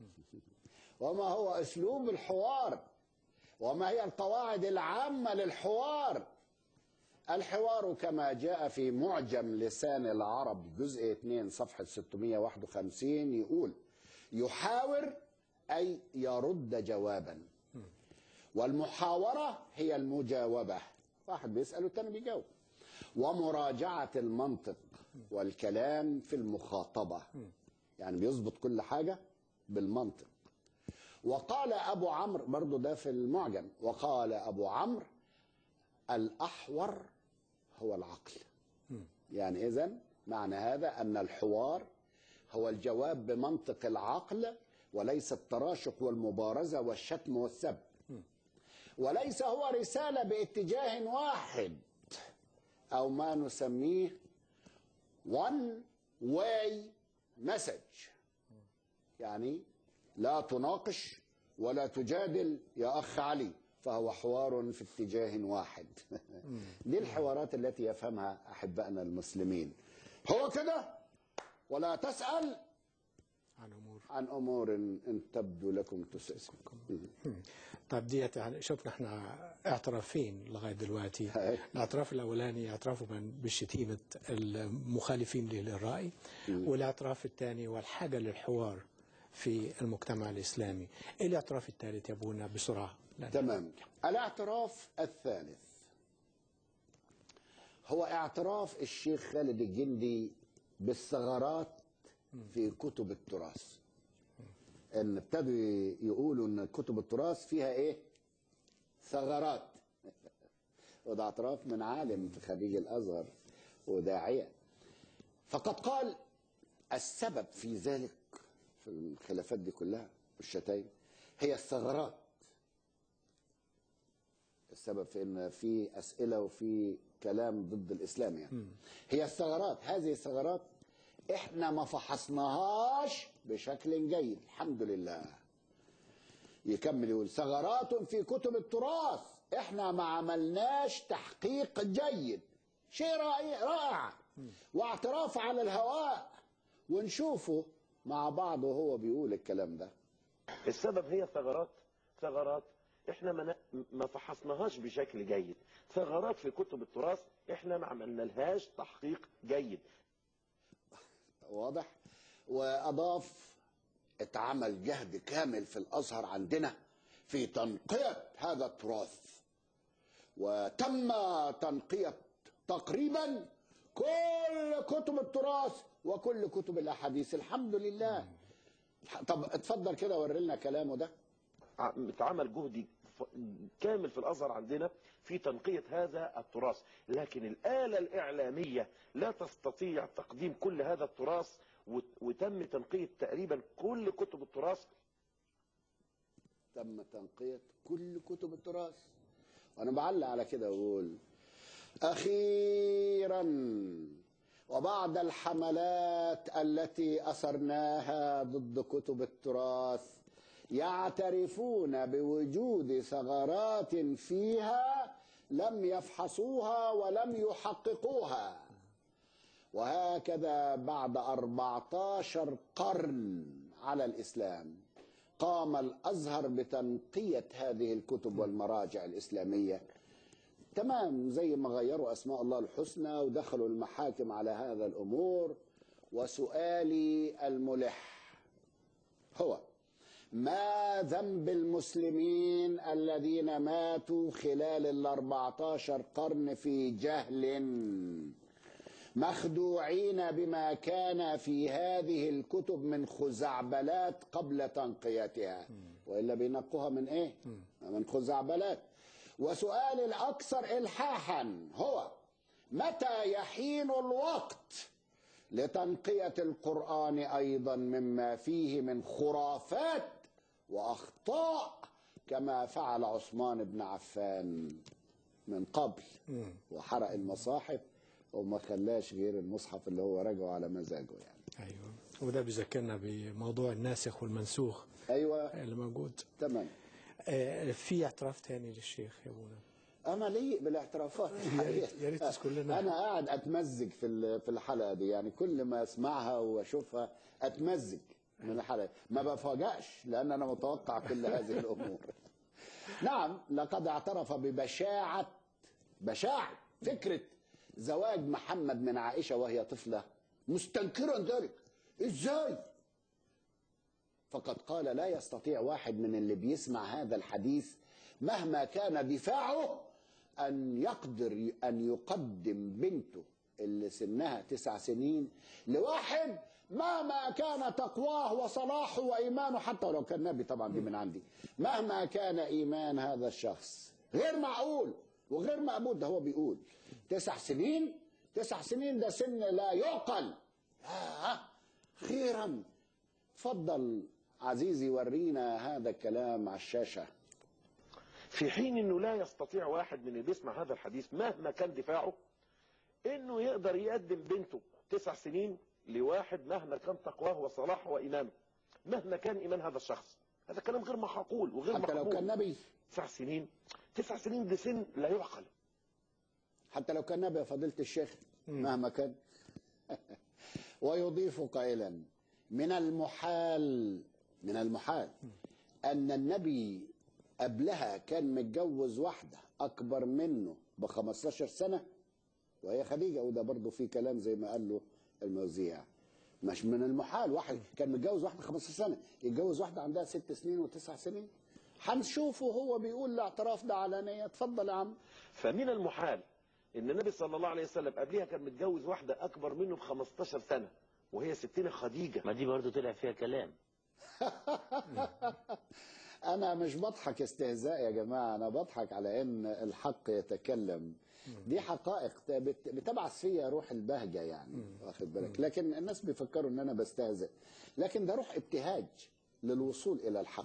وما هو أسلوب الحوار وما هي القواعد العامة للحوار الحوار كما جاء في معجم لسان العرب جزء 2 صفحة 651 يقول يحاور أي يرد جوابا والمحاورة هي المجاوبة واحد بيسأل والتاني بيجاوب ومراجعة المنطق والكلام في المخاطبة يعني بيظبط كل حاجة بالمنطق وقال أبو عمرو برضو ده في المعجم وقال أبو عمرو الأحور هو العقل يعني إذن معنى هذا أن الحوار هو الجواب بمنطق العقل وليس التراشق والمبارزة والشتم والسب وليس هو رسالة باتجاه واحد أو ما نسميه one way message يعني لا تناقش ولا تجادل يا أخ علي فهو حوار في اتجاه واحد دي الحوارات التي يفهمها أحبائنا المسلمين هو كده ولا تسأل عن امور عن أمور إن تبدو لكم تسألكم طب ديت يعني شفنا احنا اعترافين لغايه دلوقتي هاي. الاعتراف الاولاني اعترافه من- بشتيمه المخالفين للراي والاعتراف الثاني والحاجه للحوار في المجتمع الاسلامي ايه الاعتراف الثالث يا ابونا بسرعه لأن- تمام الاعتراف الثالث هو اعتراف الشيخ خالد الجندي بالثغرات في كتب التراث ان ابتدوا يقولوا ان كتب التراث فيها ايه ثغرات وده اعتراف من عالم في خريج الازهر وداعيه فقد قال السبب في ذلك في الخلافات دي كلها والشتايم هي الثغرات السبب في ان في اسئله وفي كلام ضد الاسلام يعني هي الثغرات هذه الثغرات احنا ما فحصناهاش بشكل جيد الحمد لله يكمل يقول ثغرات في كتب التراث احنا ما عملناش تحقيق جيد شيء رائع رائع واعتراف على الهواء ونشوفه مع بعض وهو بيقول الكلام ده السبب هي ثغرات ثغرات احنا ما ن- ما فحصناهاش بشكل جيد ثغرات في كتب التراث احنا ما عملنا لهاش تحقيق جيد واضح واضاف اتعمل جهد كامل في الازهر عندنا في تنقيه هذا التراث وتم تنقيه تقريبا كل كتب التراث وكل كتب الاحاديث الحمد لله طب اتفضل كده وري لنا كلامه ده ع- اتعمل جهد ف- كامل في الازهر عندنا في تنقيه هذا التراث لكن الاله الاعلاميه لا تستطيع تقديم كل هذا التراث وت- وتم تنقيه تقريبا كل كتب التراث تم تنقية كل كتب التراث وأنا بعلق على كده وأقول أخيرا وبعد الحملات التي أسرناها ضد كتب التراث يعترفون بوجود ثغرات فيها لم يفحصوها ولم يحققوها وهكذا بعد 14 قرن على الإسلام قام الأزهر بتنقية هذه الكتب والمراجع الإسلامية تمام زي ما غيروا أسماء الله الحسنى ودخلوا المحاكم على هذا الأمور وسؤالي الملح هو ما ذنب المسلمين الذين ماتوا خلال الأربعتاشر قرن في جهل مخدوعين بما كان في هذه الكتب من خزعبلات قبل تنقيتها وإلا بينقوها من إيه؟ من خزعبلات وسؤال الأكثر إلحاحا هو متى يحين الوقت لتنقية القرآن أيضا مما فيه من خرافات وأخطاء كما فعل عثمان بن عفان من قبل وحرق المصاحف وما خلاش غير المصحف اللي هو رجعه على مزاجه يعني ايوه وده بيذكرنا بموضوع الناسخ والمنسوخ ايوه اللي موجود تمام آه، في اعتراف تاني للشيخ يا ابونا انا ليق بالاعترافات يا ريت يا ريت تذكر لنا انا قاعد اتمزج في ال- في الحلقه دي يعني كل ما اسمعها واشوفها اتمزج من الحلقه ما بفاجئش لان انا متوقع كل هذه الامور نعم لقد اعترف ببشاعه بشاعه فكره زواج محمد من عائشه وهي طفله مستنكرا ذلك ازاي فقد قال لا يستطيع واحد من اللي بيسمع هذا الحديث مهما كان دفاعه أن يقدر أن يقدم بنته اللي سنها تسع سنين لواحد مهما كان تقواه وصلاحه وإيمانه حتى ولو كان نبي طبعا دي من عندي مهما كان إيمان هذا الشخص غير معقول وغير مقبول ده هو بيقول تسع سنين تسع سنين ده سن لا يعقل آه خيرا تفضل عزيزي ورينا هذا الكلام على الشاشة في حين انه لا يستطيع واحد من اللي بيسمع هذا الحديث مهما كان دفاعه انه يقدر يقدم بنته تسع سنين لواحد مهما كان تقواه وصلاحه وايمانه مهما كان ايمان هذا الشخص هذا كلام غير معقول وغير حتى لو مقبول كان نبي تسع سنين تسع سنين ده سن لا يعقل حتى لو كان نبي يا فضيلة الشيخ مهما كان ويضيف قائلا من المحال من المحال أن النبي قبلها كان متجوز واحدة أكبر منه ب 15 سنة وهي خديجة وده برضه في كلام زي ما قال له الموزيع مش من المحال واحد كان متجوز واحدة 15 سنة يتجوز واحدة عندها ست سنين وتسع سنين هنشوفه هو بيقول الاعتراف ده علانية اتفضل يا عم فمن المحال ان النبي صلى الله عليه وسلم قبلها كان متجوز واحده اكبر منه ب 15 سنه وهي ستنا خديجه ما دي برضو طلع فيها كلام انا مش بضحك استهزاء يا جماعه انا بضحك على ان الحق يتكلم دي حقائق بت- بتبعث فيا روح البهجه يعني واخد بالك لكن الناس بيفكروا ان انا بستهزئ لكن ده روح ابتهاج للوصول الى الحق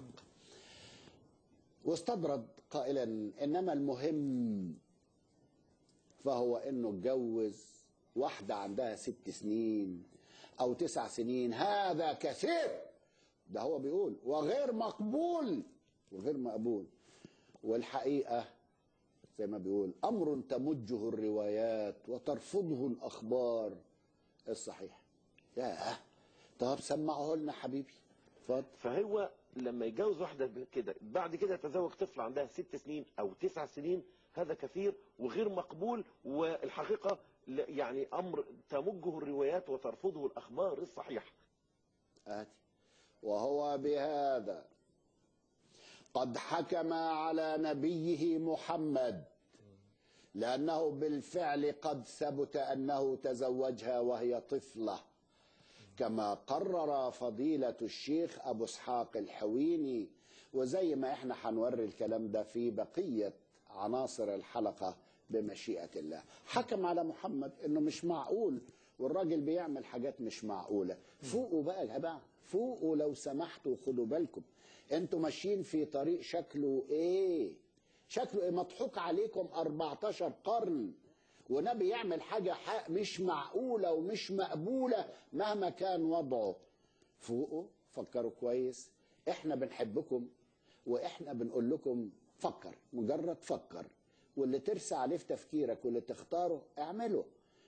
واستطرد قائلا انما المهم فهو انه اتجوز واحده عندها ست سنين او تسع سنين هذا كثير ده هو بيقول وغير مقبول وغير مقبول والحقيقة زي ما بيقول أمر تمجه الروايات وترفضه الأخبار الصحيحة ياه طب سمعه لنا حبيبي اتفضل فهو لما يتجوز واحده كده بعد كده يتزوج طفل عندها ست سنين او تسع سنين هذا كثير وغير مقبول والحقيقه لا- يعني امر تمجه الروايات وترفضه الاخبار الصحيحه آتي وهو بهذا قد حكم على نبيه محمد لأنه بالفعل قد ثبت أنه تزوجها وهي طفلة كما قرر فضيلة الشيخ أبو اسحاق الحويني وزي ما احنا هنوري الكلام ده في بقية عناصر الحلقة بمشيئة الله حكم على محمد انه مش معقول والراجل بيعمل حاجات مش معقولة فوقوا بقى يا جماعة فوقوا لو سمحتوا خدوا بالكم انتوا ماشيين في طريق شكله ايه شكله ايه مضحوك عليكم 14 قرن ونبي يعمل حاجة حق مش معقولة ومش مقبولة مهما كان وضعه فوقوا فكروا كويس احنا بنحبكم واحنا بنقول لكم فكر مجرد فكر واللي ترسى عليه في تفكيرك واللي تختاره اعمله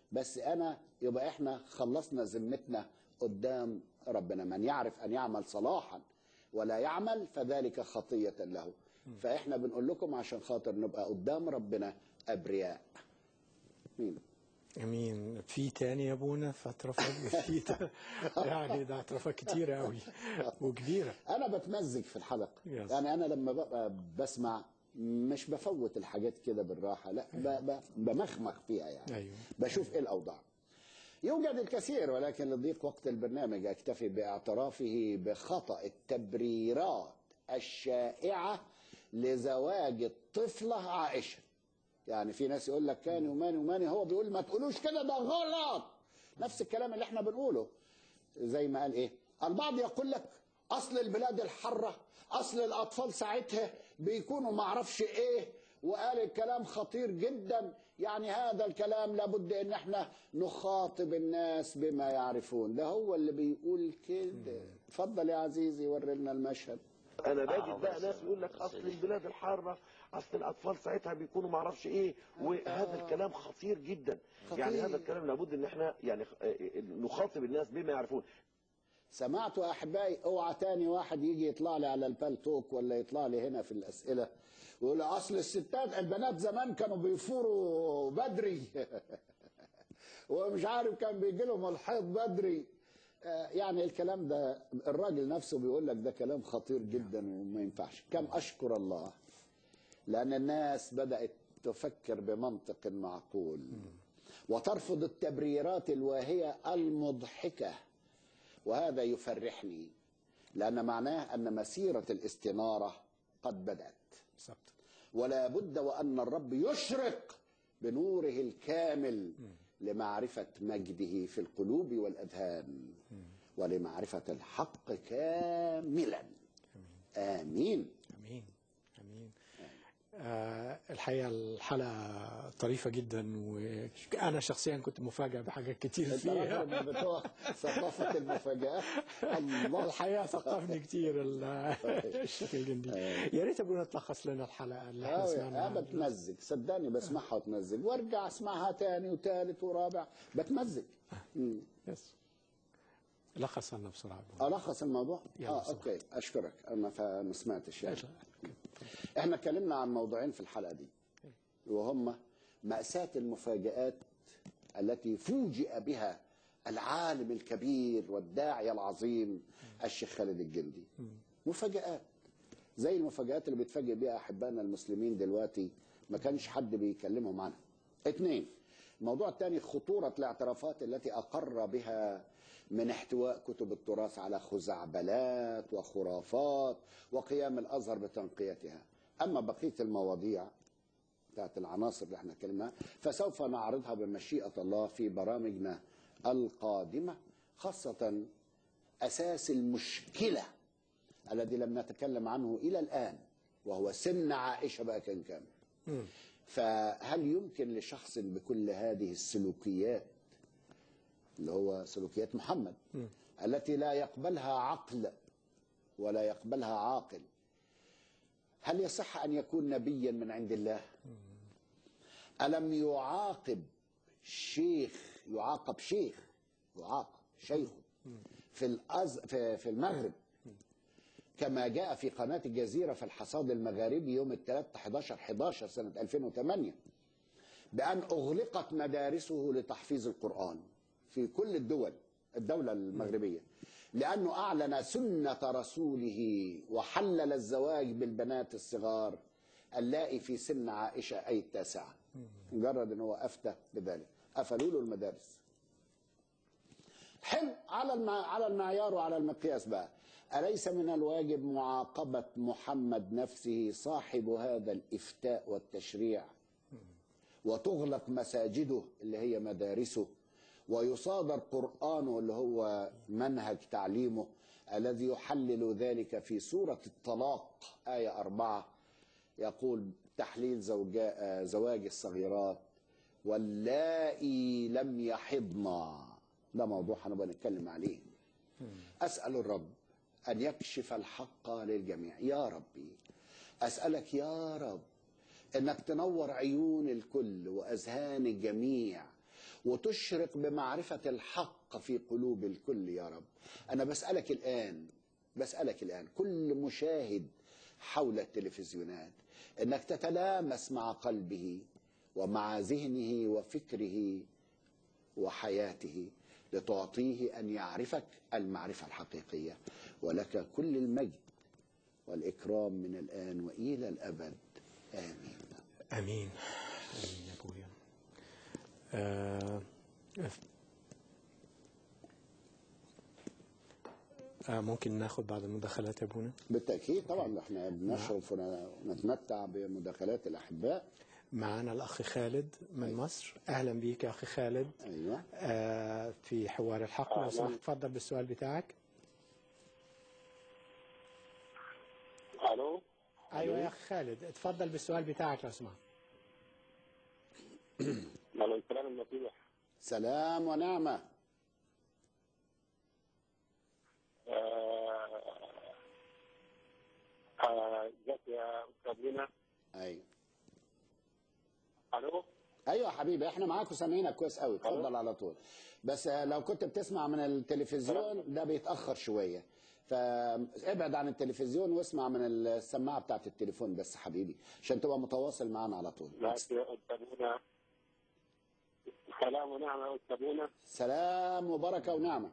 بس انا يبقى احنا خلصنا ذمتنا قدام ربنا من يعرف ان يعمل صلاحا ولا يعمل فذلك خطيه له فاحنا بنقول لكم عشان خاطر نبقى قدام ربنا ابرياء مين امين في تاني يا ابونا في اعترافات في تا- يعني ده اعترافات كتيره قوي وكبيره انا بتمزج في الحلقه Yes. يعني انا لما ببقى بسمع مش بفوت الحاجات كده بالراحه لا ب- ب- بمخمخ فيها يعني ايوه بشوف ايه الاوضاع يوجد الكثير ولكن لضيق وقت البرنامج اكتفي باعترافه بخطا التبريرات الشائعه لزواج الطفله عائشه يعني في ناس يقول لك كاني وماني وماني هو بيقول ما تقولوش كده ده غلط نفس الكلام اللي احنا بنقوله زي ما قال ايه البعض يقول لك اصل البلاد الحاره اصل الاطفال ساعتها بيكونوا معرفش ايه وقال الكلام خطير جدا يعني هذا الكلام لابد ان احنا نخاطب الناس بما يعرفون ده هو اللي بيقول كده اتفضل يا عزيزي وري لنا المشهد انا بجد آه، بقى بس- ناس يقول لك اصل البلاد الحاره اصل الاطفال ساعتها بيكونوا ما اعرفش ايه وهذا الكلام خطير جدا يعني هذا الكلام لابد ان احنا يعني آه، نخاطب الناس بما يعرفون سمعتوا يا احبائي اوعى تاني واحد يجي يطلع لي على البالتوك ولا يطلع لي هنا في الاسئله ويقول لي اصل الستات البنات زمان كانوا بيفوروا بدري ومش عارف كان بيجي لهم الحيض بدري آه، يعني الكلام ده الراجل نفسه بيقول لك ده كلام خطير جدا وما ينفعش كم اشكر الله لان الناس بدات تفكر بمنطق معقول وترفض التبريرات الواهيه المضحكه وهذا يفرحني لأن معناه أن مسيرة الاستنارة قد بدأت بالظبط ولا بد وأن الرب يشرق بنوره الكامل لمعرفة مجده في القلوب والأذهان ولمعرفة الحق كاملا آمين امين امين آه الحقيقه الحلقه طريفه جدا وانا شخصيا كنت مفاجئ بحاجات كتير انت فيها راجل من بتوع ثقافة المفاجآت الله الحقيقه ثقفني كتير ال- الشيخ الجندي يا ريت ابونا تلخص لنا الحلقه اللي احنا أوي، سمعناها انا بتمزج صدقني بسمعها وتمزج وارجع اسمعها تاني وتالت ورابع بتمزج مم. يس لخص لنا بسرعه أبونا. الخص الموضوع يلا اه بسرعة. اوكي اشكرك انا فا- ما سمعتش يعني يلا. احنا اتكلمنا عن موضوعين في الحلقه دي وهما مأساة المفاجآت التي فوجئ بها العالم الكبير والداعية العظيم الشيخ خالد الجندي مفاجآت زي المفاجآت اللي بيتفاجئ بيها أحبائنا المسلمين دلوقتي ما كانش حد بيكلمهم عنها اثنين الموضوع الثاني خطورة الاعترافات التي أقر بها من احتواء كتب التراث على خزعبلات وخرافات وقيام الأزهر بتنقيتها أما بقية المواضيع بتاعت العناصر اللي احنا اتكلمناها فسوف نعرضها بمشيئة الله في برامجنا القادمة خاصة أساس المشكلة الذي لم نتكلم عنه إلى الآن وهو سن عائشة بقى كان كام فهل يمكن لشخص بكل هذه السلوكيات اللي هو سلوكيات محمد التي لا يقبلها عقل ولا يقبلها عاقل هل يصح أن يكون نبيا من عند الله ألم يعاقب شيخ يعاقب شيخ يعاقب شيخ في الأز... في في المغرب كما جاء في قناة الجزيرة في الحصاد المغاربي يوم الثلاث 11 11 سنة 2008 بأن أغلقت مدارسه لتحفيظ القرآن في كل الدول الدولة المغربية لأنه أعلن سنة رسوله وحلل الزواج بالبنات الصغار اللائي في سن عائشة أي التاسعة مجرد أنه أفتى بذلك قفلوا له المدارس حلو على المع... على المعيار وعلى المقياس بقى أليس من الواجب معاقبة محمد نفسه صاحب هذا الإفتاء والتشريع وتغلق مساجده اللي هي مدارسه ويصادر قرآنه اللي هو منهج تعليمه الذي يحلل ذلك في سورة الطلاق آية أربعة يقول تحليل زوجا زواج الصغيرات واللائي لم يحضن ده موضوع هنبقى نتكلم عليه أسأل الرب أن يكشف الحق للجميع يا ربي أسألك يا رب أنك تنور عيون الكل وأذهان الجميع وتشرق بمعرفة الحق في قلوب الكل يا رب أنا بسألك الآن بسألك الآن كل مشاهد حول التلفزيونات أنك تتلامس مع قلبه ومع ذهنه وفكره وحياته لتعطيه أن يعرفك المعرفة الحقيقية ولك كل المجد والإكرام من الآن وإلى الأبد آمين امين امين يا ابويا آه آه ممكن ناخد بعض المداخلات يا ابونا بالتأكيد طبعا احنا بنشرف ونتمتع بمداخلات الأحباء معانا الاخ خالد من مصر اهلا بيك يا اخ خالد أيوة آه في حوار الحق لو سمحت تفضل بالسؤال بتاعك الو ايوه يا اخ خالد اتفضل بالسؤال بتاعك لو سمحت على السلام المسيح سلام ونعمة آه، آه، ازيك يا استاذ لنا أيوة الو ايوه يا حبيبي احنا معاك وسامعينك كويس قوي اتفضل على طول بس آه، لو كنت بتسمع من التلفزيون ده بيتاخر شويه فابعد عن التلفزيون واسمع من السماعه بتاعت التليفون بس حبيبي عشان تبقى متواصل معانا على طول معك يا استاذ لنا سلام ونعمه يا استاذ لنا سلام وبركه ونعمه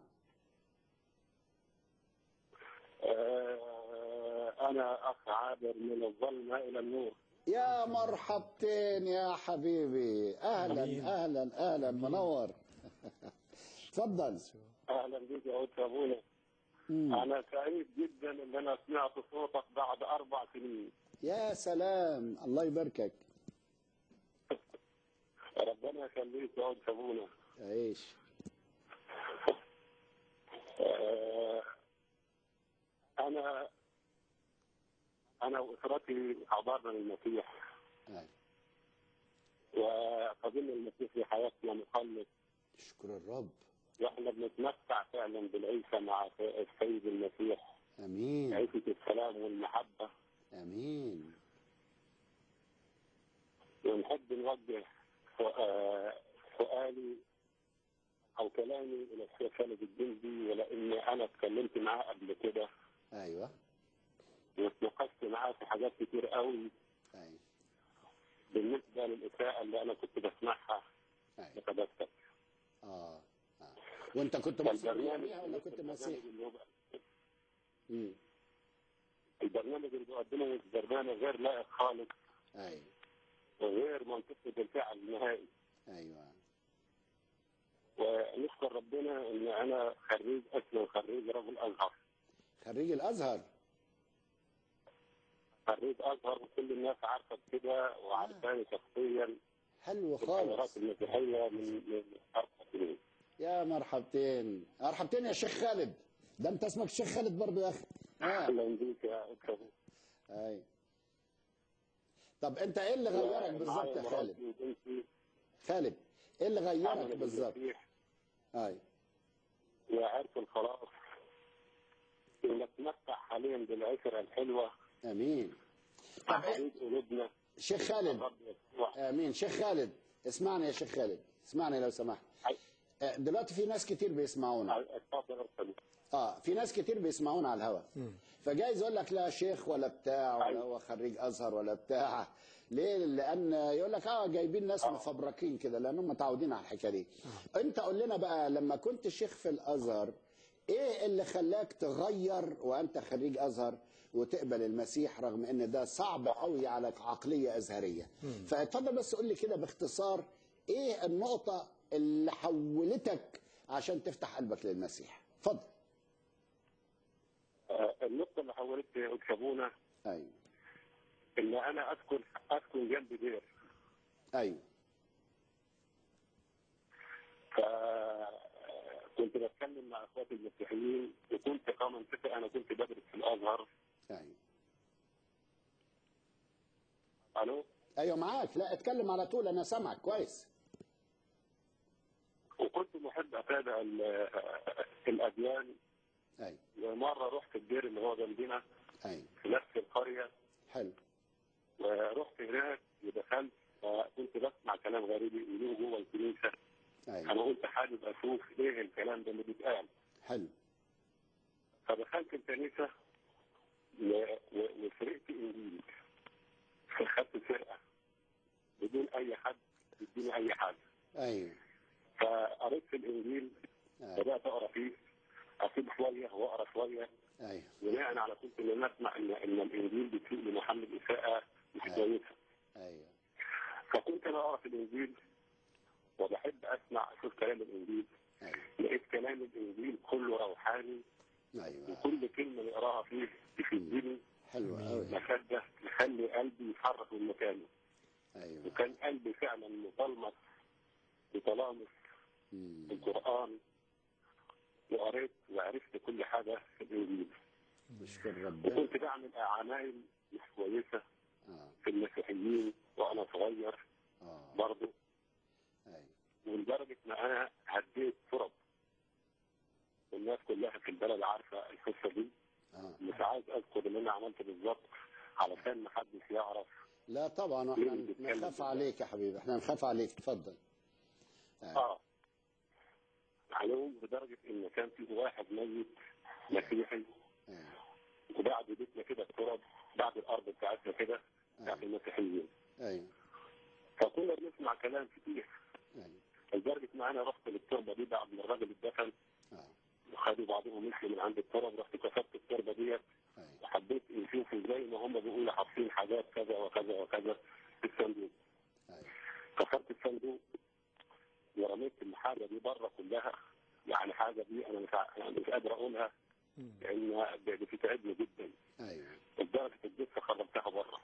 آه، انا اخ عابر من الظلمه الى النور يا مرحبتين يا حبيبي اهلا أمين. اهلا اهلا منور اتفضل اهلا بك يا استاذ لنا مم. انا سعيد جدا ان انا سمعت صوتك بعد اربع سنين يا سلام الله يباركك ربنا يخليك يا استاذ لنا عيش آه، انا انا واسرتي حضرنا المسيح أيوة. وقبلنا المسيح في حياتنا مخلص شكر الرب واحنا بنتمتع فعلا بالعيشه مع السيد المسيح امين عيشه السلام والمحبه امين ونحب نوجه سؤ- سؤالي او كلامي الى الشيخ خالد الجندي ولان انا اتكلمت معاه قبل كده ايوه واتناقشت معاه في حاجات كتير قوي ايوه بالنسبه للاساءه اللي انا كنت بسمعها ايوه لقداستك اه اه وانت كنت مسيحي البرنامج بيها ولا كنت مسيحي؟ البرنامج اللي هو- امم البرنامج اللي بيقدمه مش برنامج غير لائق خالص ايوه وغير منطقي بالفعل النهائي ايوه ونشكر ربنا ان انا خريج اصلا خريج رجل ازهر خريج الازهر خريج ازهر وكل الناس عارفه كده وعارفاني شخصيا حلو في الحضارات خالص المسيحيه من من اربع سنين يا مرحبتين مرحبتين يا شيخ خالد ده انت اسمك الشيخ خالد برضو يا اخي اه اهلا بيك يا استاذ اي طب انت ايه اللي غيرك بالظبط يا خالد وبنتي خالد ايه اللي غيرك عملت بالظبط المسيح اي وعرف الخلاص ونتمتع حاليا بالعشره الحلوه امين مع طب إيه؟ عيد قلوبنا شيخ خالد الرب يسوع امين شيخ خالد اسمعني يا شيخ خالد اسمعني لو سمحت آه، دلوقتي في ناس كتير بيسمعونا اتفضل يا أستاذ. اه في ناس كتير بيسمعونا على الهوا فجايز يقول لك لا شيخ ولا بتاع ولا هو خريج ازهر ولا بتاع ليه لان يقول لك اه جايبين ناس مفبركين كده لانهم متعودين على الحكايه دي انت قول لنا بقى لما كنت شيخ في الازهر ايه اللي خلاك تغير وانت خريج ازهر وتقبل المسيح رغم ان ده صعب قوي على عقليه ازهريه فاتفضل بس قول لي كده باختصار ايه النقطه اللي حولتك عشان تفتح قلبك للمسيح اتفضل آه، النقطه اللي حولت اكتبونا ايوه ان انا اسكن اسكن جنب دير ايوه فكنت بتكلم مع اخواتي المسيحيين وكنت كمنطقه انا كنت بدرس في الازهر ايوه الو ايوه معاك لا اتكلم على طول انا سامعك كويس وكنت محب اتابع ال- الاديان ايوه ومره رحت الدير اللي هو جنبنا ايوه في نفس القريه حلو ورحت هناك ودخلت فكنت بسمع كلام غريب يقولوه جوه الكنيسه ايوه الكلام ده اللي بيتقال حلو فدخلت الكنيسة و- و- وسرقت إنجيل فخدت سرقة بدون أي حد يديني أي حاجة ايوه فقريت في الإنجيل ايوه بدأت أقرأ فيه أسيب شوية وأقرأ شوية ايوه بناء على كنت إن أسمع إن إن الإنجيل بيسيء لمحمد إساءة مش أيوة. كويسة ايوه فكنت أنا أقرأ في الإنجيل وبحب أسمع أشوف كلام الإنجيل ايوه لقيت كلام الإنجيل كله روحاني ايوه وكل كلمة نقراها فيه تشدني حلو قوي مشدة تخلي قلبي يتحرك من مكانه ايوه وكان قلبي فعلا مطلمس بتلامس مم. القرآن وقريت وعرفت كل حاجة في الإنجيل نشكر ربنا وكنت بعمل أعمال مش كويسة اه في المسيحيين وأنا صغير اه برضه ايوه ولدرجة ما أنا عديت ترب والناس كلها في البلد عارفة القصة دي اه مش عايز أذكر اللي أنا عملته بالظبط علشان ما حدش يعرف لا طبعا واحنا نخاف عليك يا حبيبي احنا نخاف عليك اتفضل اه عليهم لدرجة إن كان في واحد ميت مسيحي ايوه وبعد بيتنا كده التراب بعد الأرض بتاعتنا كده بتاعت المسيحيين ايوه فكنا بنسمع كلام كتير ايوه لدرجة ما أنا رحت للتربة دي بعد ما الراجل اتدفن اه وخدوا بعضهم مشي من عند التراب رحت كسبت التربة ديت ايوه وحبيت نشوف ازاي ما هم بيقولوا حاطين حاجات كذا وكذا وكذا في الصندوق ايوه كسرت الصندوق ورميت الحاجة دي بره كلها يعني حاجة دي أنا مش ع- يعني مش قادر أقولها لأن بتتعبني جدا ايوه لدرجة الجثة خرجتها بره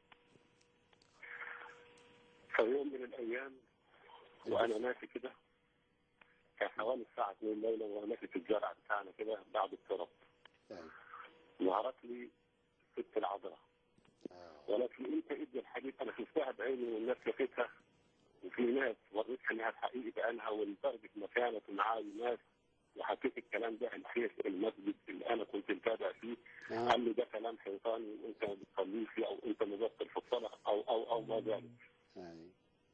في يوم من الأيام وأنا ماشي كده كان حوالي الساعة 2 ليلة وأنا ماشي في الزرع بتاعنا كده بعد التراب ايوه ظهرت لي ست العذراء اه ولكن انت ادي الحديث انا شفتها بعيني والناس شافتها وفي ناس وريتها انها الحقيقي بعينها ولدرجه ما كانت معاي ناس وحكيت الكلام ده الشيخ المسجد اللي انا كنت متابع فيه آه. قال لي ده كلام شيطاني وانت ما بتصليش فيه او انت مبطل في الصلاه او او او ما ذلك ايوه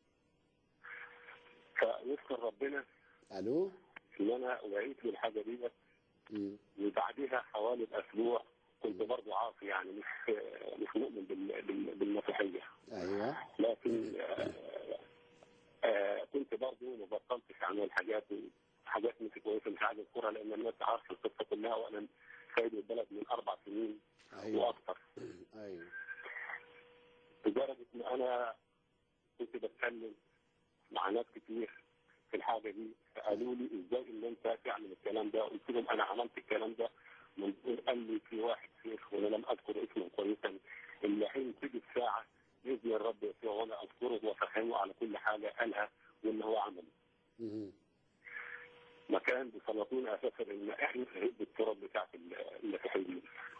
فنشكر ربنا الو ان انا وعيت للحاجه ديت مم. وبعدها حوالي باسبوع كنت برضه عاصي يعني مش مش مؤمن بال- بال- بالمسيحيه ايوه لكن آه، آه، كنت برضه ما بطلتش عن الحاجات حاجات مش كويسه مش عايز اذكرها لان الناس عارفه القصه كلها وانا سايب البلد من اربع سنين ايوه واكثر ايوه لدرجه ان انا كنت بتكلم مع ناس كتير في الحاجه دي فقالوا لي ازاي ان انت تعمل الكلام ده قلت لهم انا عملت الكلام ده من قال لي في واحد شيخ وانا لم اذكر اسمه كويسا اللي حين تيجي الساعه باذن الرب يسوع وانا اذكره وافهمه على كل حاجه قالها وان هو عمله مم. مكان بيسلطونا اساسا ان احنا نهد التراب بتاعت المسيحيين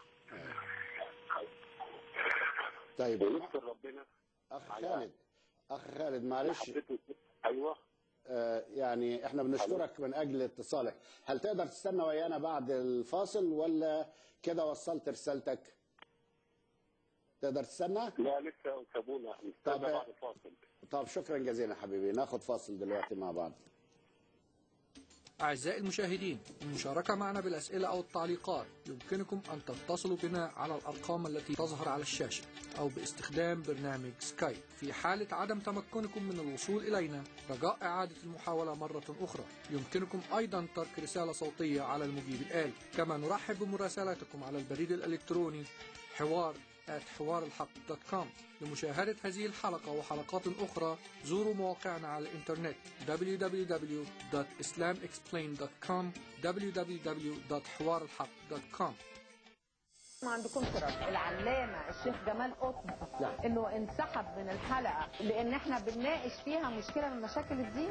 طيب ونشكر ربنا اخ خالد اخ خالد معلش حبيته ايوه آه، يعني احنا بنشكرك من اجل اتصالك هل تقدر تستنى ويانا بعد الفاصل ولا كده وصلت رسالتك تقدر تستنى لا لسه سابونا طب- نستنى بعد الفاصل طب شكرا جزيلا حبيبي ناخد فاصل دلوقتي مع بعض أعزائي المشاهدين للمشاركة معنا بالأسئلة أو التعليقات يمكنكم أن تتصلوا بنا على الأرقام التي تظهر على الشاشة أو باستخدام برنامج سكايب في حالة عدم تمكنكم من الوصول إلينا رجاء إعادة المحاولة مرة أخرى يمكنكم أيضا ترك رسالة صوتية على المجيب الآلي كما نرحب بمراسلاتكم على البريد الإلكتروني حوار حوار الحق دوت كوم لمشاهدة هذه الحلقة وحلقات أخرى زوروا مواقعنا على الإنترنت www.islamexplained.com www.حوارالحق.com ما عندكم شرف العلامة الشيخ جمال قطب انه انسحب من الحلقة لان احنا بنناقش فيها مشكلة من مشاكل الدين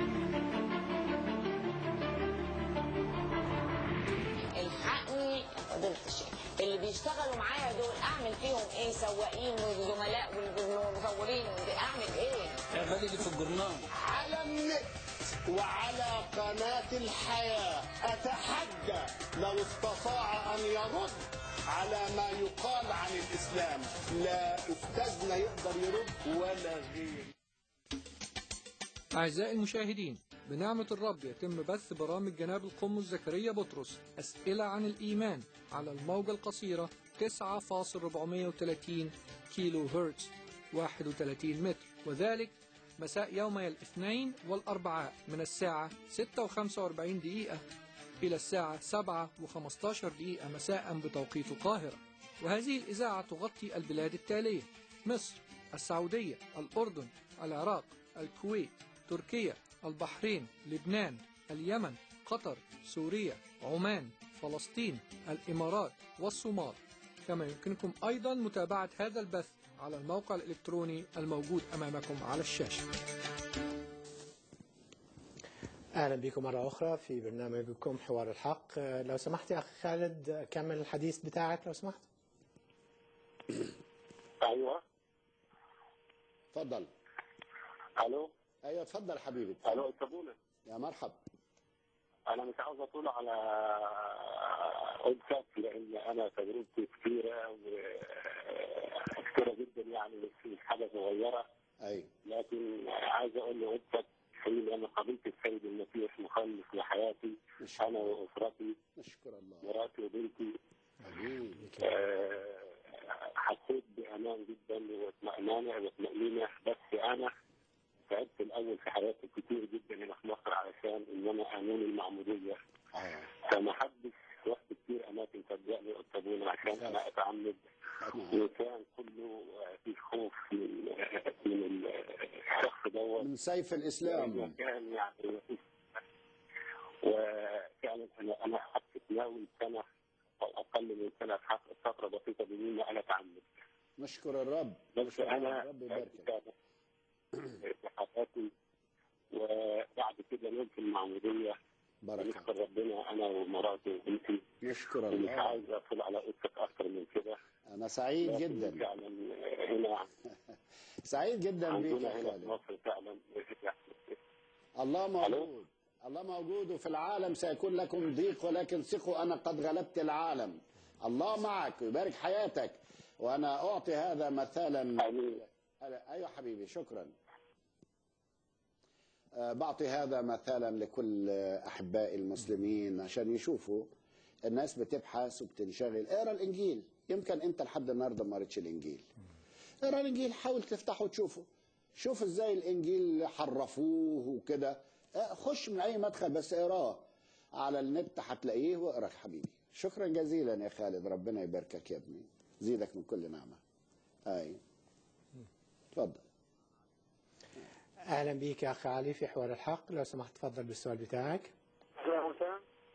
الحقني يا فضيلة الشيخ اللي بيشتغلوا معايا دول اعمل فيهم ايه سواقين وزملاء والمصورين اعمل ايه؟ اعملي اللي في الجرنان على النت وعلى قناة الحياة أتحدى لو استطاع أن يرد على ما يقال عن الإسلام لا أستاذنا يقدر يرد ولا غير أعزائي المشاهدين بنعمة الرب يتم بث برامج جناب القمص زكريا بطرس أسئلة عن الإيمان على الموجة القصيرة 9.430 كيلو هرتز 31 متر وذلك مساء يومي الاثنين والأربعاء من الساعة 6 و45 دقيقة إلى الساعة 7 و15 دقيقة مساء بتوقيت القاهرة وهذه الإذاعة تغطي البلاد التالية مصر السعودية الأردن العراق الكويت تركيا البحرين لبنان اليمن قطر سوريا عمان فلسطين الإمارات والصومال كما يمكنكم أيضا متابعة هذا البث على الموقع الإلكتروني الموجود أمامكم على الشاشة اهلا بكم مره اخرى في برنامجكم حوار الحق آه، لو سمحت يا اخي خالد كمل الحديث بتاعك لو سمحت ايوه اتفضل الو ايوه اتفضل حبيبي الو انت ابونا يا مرحب انا مش عاوز اطول على قدسك لان انا تجربتي كثيره وكثيره جدا يعني مش مش حاجه صغيره ايوه لكن عايز اقول لقدسك حبيبي انا قابلت السيد المسيح مخلص لحياتي انا واسرتي نشكر الله مراتي وبنتي امين آه، حسيت بامان جدا واطمئنانه واطمئنينه بس انا تعبت الاول في حياتي كتير جدا هنا في مصر علشان ان انا قانون المعموديه اه فما حدش رحت كتير اماكن صدقني ابونا عشان انا اتعمد وكان كله في خوف من من الشخص دوت من سيف الاسلام كان يعني وفعلا انا انا حطيت ناوي سنه او اقل من سنه في حق- فتره بسيطه بدون ما انا اتعمد نشكر الرب بس نشكر انا الرب يباركك في حياتي وبعد كده نلت المعموديه بركه نشكر ربنا انا ومراتي وبنتي نشكر ومش الله عايز اطول على قصتك اكتر من كده انا سعيد لكن جدا فعلا هنا سعيد جدا بيك عندنا يا هنا في خالد مصر فعلا الله موجود الله موجود وفي العالم سيكون لكم ضيق ولكن ثقوا انا قد غلبت العالم الله معك ويبارك حياتك وانا اعطي هذا مثالا ايوه حبيبي شكرا آه، بعطي هذا مثالا لكل احبائي المسلمين عشان يشوفوا الناس بتبحث وبتنشغل اقرا الانجيل يمكن انت لحد النهارده ما قريتش الانجيل اقرا الانجيل حاول تفتحه وتشوفه شوف ازاي الانجيل حرفوه وكده اه، خش من اي مدخل بس اقراه على النت هتلاقيه واقرا يا حبيبي شكرا جزيلا يا خالد ربنا يباركك يا ابني زيدك من كل نعمه اي اتفضل اهلا بيك يا اخي علي في حوار الحق لو سمحت تفضل بالسؤال بتاعك اهلا وسهلا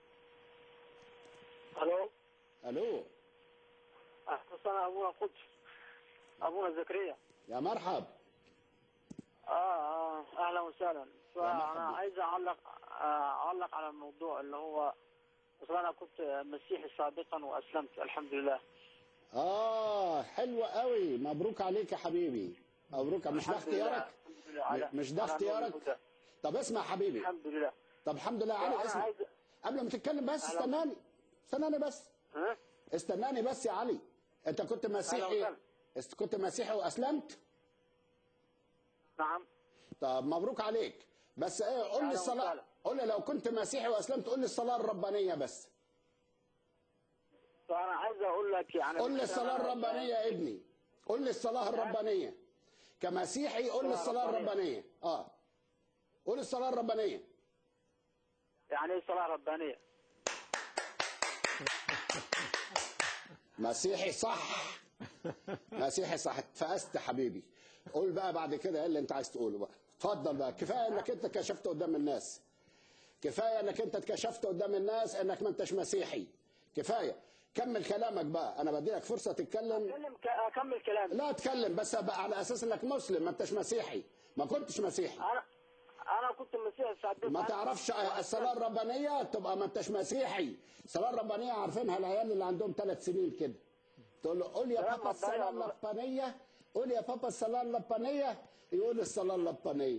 الو الو اهلا وسهلا ابونا قدس ابونا زكريا يا مرحب اه اه اهلا وسهلا مرحبا فانا بك. عايز اعلق آه، اعلق على الموضوع اللي هو اصلا انا كنت مسيحي سابقا واسلمت الحمد لله اه حلوة قوي مبروك عليك يا حبيبي مبروك مش ده الحمد لله، اختيارك الحمد لله على- مش ده على نور اختيارك الهدى. طب اسمع يا حبيبي الحمد لله طب الحمد لله علي أنا اسمع عايز قبل ما تتكلم بس أهلا. استناني استناني بس ها استناني بس يا علي انت كنت مسيحي وسهلا. است- كنت مسيحي واسلمت نعم طب مبروك عليك بس ايه قول لي أهلا الصلاه وسهلا. قول لي لو كنت مسيحي واسلمت قول لي الصلاه الربانيه بس فانا عايز اقول لك يعني قول لي بس الصلاه أنا- الربانيه يا ابني قول لي الصلاه الربانيه كمسيحي قول لي الصلاه الصلاة الربانيه اه قول الصلاه الربانيه يعني ايه صلاه ربانيه مسيحي صح مسيحي صح اتفقست حبيبي قول بقى بعد كده ايه اللي انت عايز تقوله بقى اتفضل بقى كفايه انك انت كشفت قدام الناس كفايه انك انت اتكشفت قدام الناس انك ما انتش مسيحي كفايه كمل كلامك بقى انا بدي لك فرصه تتكلم اتكلم ك- اكمل كلامي لا اتكلم بس بقى على اساس انك مسلم ما انتش مسيحي ما كنتش مسيحي انا انا كنت مسيحي سابقا ما تعرفش الصلاه الربانيه تبقى ما انتش مسيحي الصلاه الربانيه عارفينها العيال اللي عندهم ثلاث سنين كده تقول له قول يا صلاة بابا الصلاه ربانية. الربانيه قول يا بابا الصلاه الربانيه يقول الصلاه الربانيه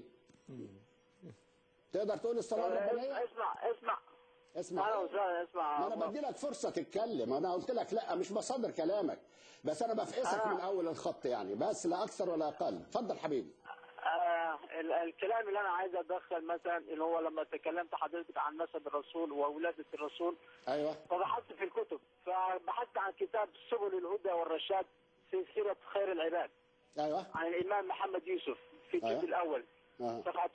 تقدر تقول الصلاه الربانيه اسمع اسمع اسمع اهلا وسهلا اسمع ما انا بدي لك فرصه تتكلم انا قلت لك لا مش بصدر كلامك بس انا بفقسك أنا- من اول الخط يعني بس لا اكثر ولا اقل اتفضل حبيبي آه ال- الكلام اللي انا عايز ادخل مثلا اللي هو لما تكلمت حضرتك عن نسب الرسول وولاده الرسول ايوه فبحثت في الكتب فبحثت عن كتاب سبل الهدى والرشاد في سيره خير العباد ايوه عن الامام محمد يوسف في الجزء أيوة. الاول آه. صفحه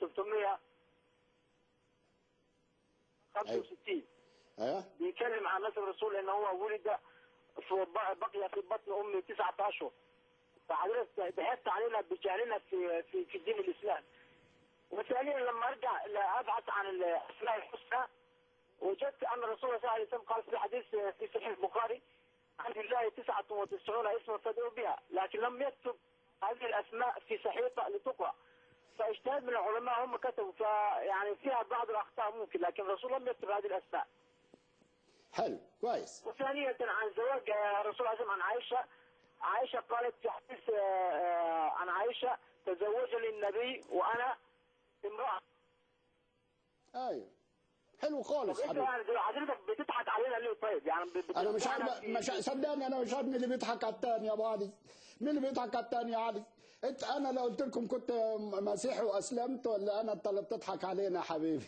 365 ايوه بيتكلم عن نسب الرسول ان هو ولد في بقي في بطن امه تسعة اشهر فحضرتك ضحكت علينا بجهلنا في في في دين الاسلام وثانيا لما ارجع ابحث عن الاسماء الحسنى وجدت ان الرسول صلى الله عليه وسلم قال في حديث في صحيح البخاري عن لله تسعة وتسعون اسما فادعوا بها لكن لم يكتب هذه الاسماء في صحيفه لتقرا فاجتهاد من العلماء هم كتبوا فيعني فيها بعض الاخطاء ممكن لكن الرسول لم يكتب هذه الاسماء حلو كويس وثانية عن زواج آه، الرسول عليه الصلاة والسلام عن عائشة عائشة قالت في حديث آه، آه، عن عائشة تزوجني النبي وأنا امرأة ايوه حلو خالص طب انت حبيبي يعني حضرتك بتضحك علينا ليه طيب يعني بت- انا مش بتمدحنا عارف في- مش صدقني انا مش عارف مين اللي بيضحك على التاني يا ابو علي مين اللي بيضحك على التاني يا علي انت انا لو قلت لكم كنت مسيحي واسلمت ولا انا انت اللي بتضحك علينا يا حبيبي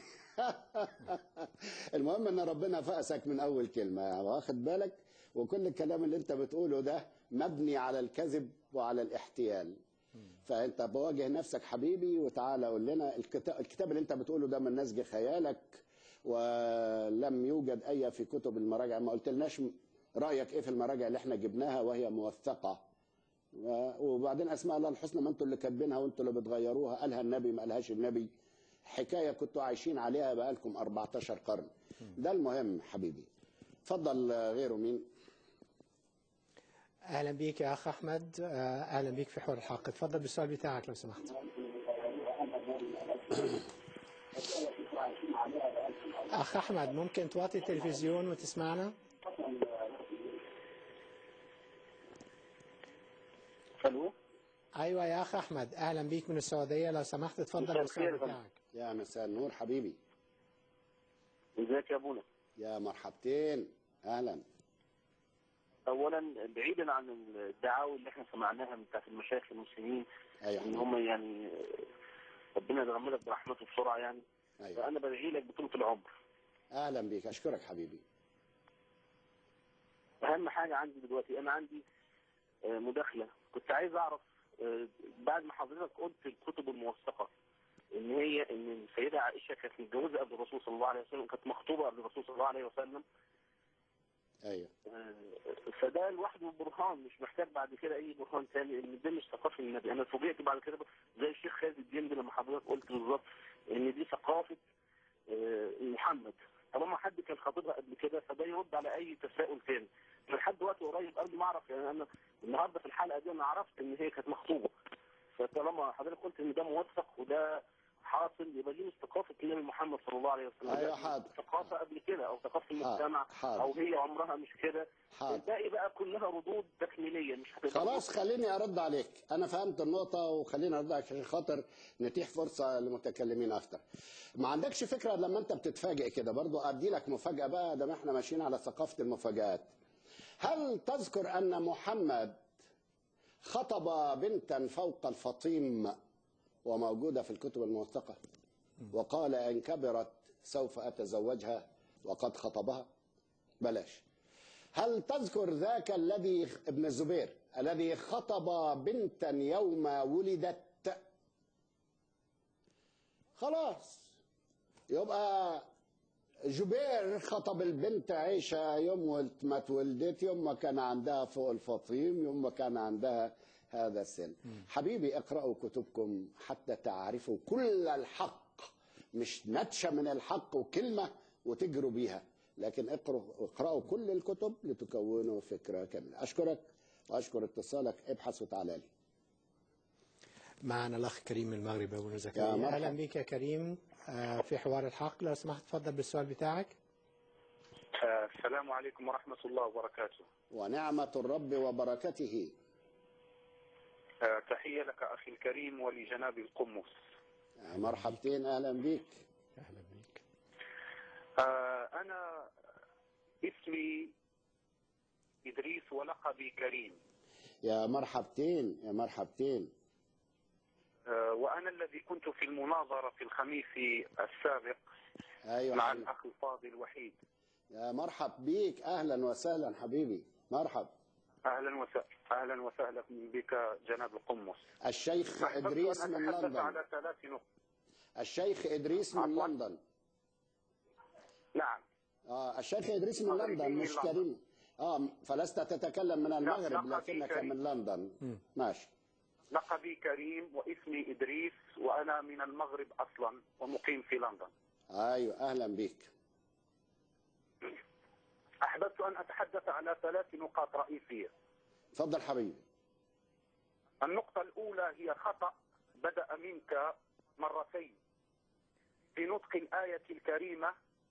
المهم ان ربنا فأسك من اول كلمه واخد بالك وكل الكلام اللي انت بتقوله ده مبني على الكذب وعلى الاحتيال فانت بواجه نفسك حبيبي وتعالى قول لنا الكتاب, الكتاب اللي انت بتقوله ده من نسج خيالك ولم يوجد اي في كتب المراجع ما قلتلناش رايك ايه في المراجع اللي احنا جبناها وهي موثقه و- وبعدين اسماء الله الحسنى ما انتوا اللي كاتبينها وانتوا اللي بتغيروها قالها النبي ما قالهاش النبي حكايه كنتوا عايشين عليها بقالكم 14 قرن ده المهم حبيبي اتفضل آه، غيره مين اهلا بيك يا اخ احمد آه، اهلا بيك في حوار الحق اتفضل بالسؤال بتاعك لو سمحت اخ احمد ممكن توطي التلفزيون وتسمعنا الو ايوه يا اخ احمد اهلا بيك من السعوديه لو سمحت اتفضل مساء بالسؤال الخير يا بتاعك يا مساء النور حبيبي ازيك يا ابونا يا مرحبتين اهلا اولا بعيدا عن الدعاوى اللي احنا سمعناها من بتاعت المشايخ المسلمين ايوه ان هم يعني ربنا يتغمدك برحمته بسرعه يعني أيوة. فانا بدعي لك بطول العمر اهلا بيك اشكرك حبيبي اهم حاجه عندي دلوقتي انا عندي آه، مداخله كنت عايز اعرف آه، بعد ما حضرتك قلت الكتب الموثقه ان هي ان السيده عائشه كانت متجوزه قبل الرسول صلى الله عليه وسلم كانت مخطوبه قبل الرسول صلى الله عليه وسلم ايوه آه، فده لوحده برهان مش محتاج بعد كده اي برهان تاني ان ده مش ثقافه النبي انا فوجئت بعد كده زي الشيخ خالد الجندي لما حضرتك قلت بالظبط ان دي ثقافه آه، محمد طالما حد كان خاطبها قبل كده فده يرد على اي تساؤل تاني من لحد وقت قريب قبل ما اعرف يعني انا النهارده في الحلقه دي انا عرفت ان هي كانت مخطوبه فطالما حضرتك قلت ان ده موثق وده حاصل يبقى دي مش ثقافه النبي محمد صلى الله عليه وسلم أيوة ده حاضر. ثقافه قبل كده او ثقافه المجتمع حاضر. او هي عمرها مش كده حاضر. الباقي بقى كلها ردود تكميليه مش هتبقى خلاص خليني ارد عليك انا فهمت النقطه وخليني ارد عليك عشان خاطر نتيح فرصه للمتكلمين اكتر ما عندكش فكره لما انت بتتفاجئ كده برضو ادي لك مفاجاه بقى ده ما احنا ماشيين على ثقافه المفاجات هل تذكر ان محمد خطب بنتا فوق الفطيم وموجوده في الكتب الموثقه وقال ان كبرت سوف اتزوجها وقد خطبها بلاش هل تذكر ذاك الذي ابن الزبير الذي خطب بنتا يوم ولدت خلاص يبقى جبير خطب البنت عيشة يوم ولت- ما تولدت يوم ما كان عندها فوق الفطيم يوم ما كان عندها هذا السن حبيبي اقرأوا كتبكم حتى تعرفوا كل الحق مش نتشة من الحق وكلمة وتجروا بيها لكن اقرأوا, اقرأوا كل الكتب لتكونوا فكرة كاملة أشكرك وأشكر اتصالك ابحث وتعالى لي معنا الاخ كريم من المغرب ابو يا زكريا مرحبا. اهلا بك يا كريم آه، في حوار الحق لو سمحت تفضل بالسؤال بتاعك آه، السلام عليكم ورحمة الله وبركاته ونعمة الرب وبركته آه، تحية لك أخي الكريم ولجناب القمص مرحبتين أهلا بك اهلا بك آه، أنا اسمي إدريس ولقبي كريم يا مرحبتين يا مرحبتين آه، وأنا الذي كنت في المناظرة في الخميس السابق ايوه مع حبيبي. الأخ الفاضل وحيد يا مرحب بيك اهلا وسهلا حبيبي مرحب أهلا وسهلا أهلا وسهلا بك جناب القمص الشيخ أحببت ادريس أن من أتحدث لندن على ثلاث نقط الشيخ ادريس من عفواً. لندن نعم اه الشيخ ادريس من مغربي لندن من مش لندن. كريم اه فلست تتكلم من المغرب لقبي لكنك كريم. من لندن ماشي لقبي كريم واسمي إدريس وأنا من المغرب أصلا ومقيم في لندن ايوه اهلا بيك أحببت أن أتحدث على ثلاث نقاط رئيسية تفضل حبيبي النقطة الأولى هي خطأ بدأ منك مرتين في نطق الآية الكريمة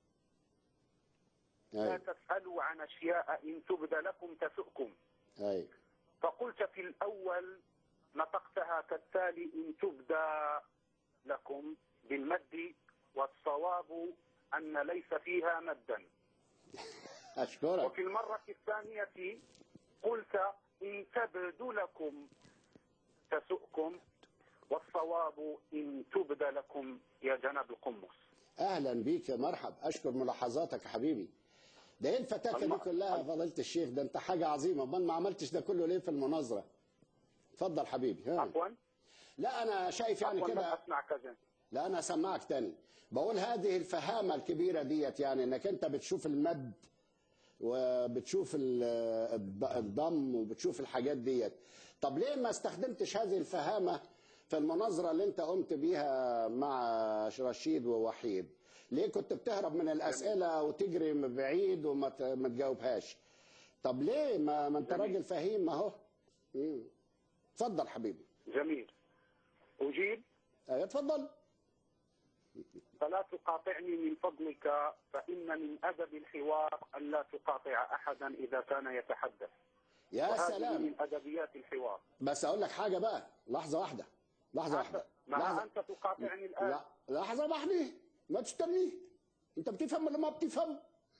لا ايوه تسألوا عن أشياء إن تبد لكم تسؤكم ايوه فقلت في الأول نطقتها كالتالي إن تبدى لكم بالمد والصواب أن ليس فيها مدا اشكرك وفي المرة الثانية قلت إن تبد لكم تسؤكم والصواب إن تبد لكم يا جناب القمص اهلا بيك يا مرحب اشكر ملاحظاتك يا حبيبي ده ايه الفتاكه دي الله- كلها يا فضيله الشيخ ده انت حاجه عظيمه امال ما عملتش ده كله ليه في المناظره اتفضل حبيبي ها عفوا لا انا شايف يعني عفوا لم كده أسمع كذا لا انا اسمعك تاني بقول هذه الفهامه الكبيره ديت يعني انك انت بتشوف المد وبتشوف ال- الض- الضم وبتشوف الحاجات ديت طب ليه ما استخدمتش هذه الفهامه في المناظره اللي انت قمت بيها مع رشيد ووحيد ليه كنت بتهرب من الاسئله وتجري من بعيد وما ت- ما تجاوبهاش طب ليه ما, ما انت جميل. راجل فهيم اهو مم. اتفضل حبيبي جميل أجيب ايوه اتفضل فلا تقاطعني من فضلك فإن من أدب الحوار ألا تقاطع أحدا إذا كان يتحدث يا وهذه سلام من أدبيات الحوار بس اقول لك حاجه بقى لحظه واحده لحظه واحده مع لحظه أنت تقاطعني الآن لا لحظه واحده ما تستني انت بتفهم ولا ما بتفهم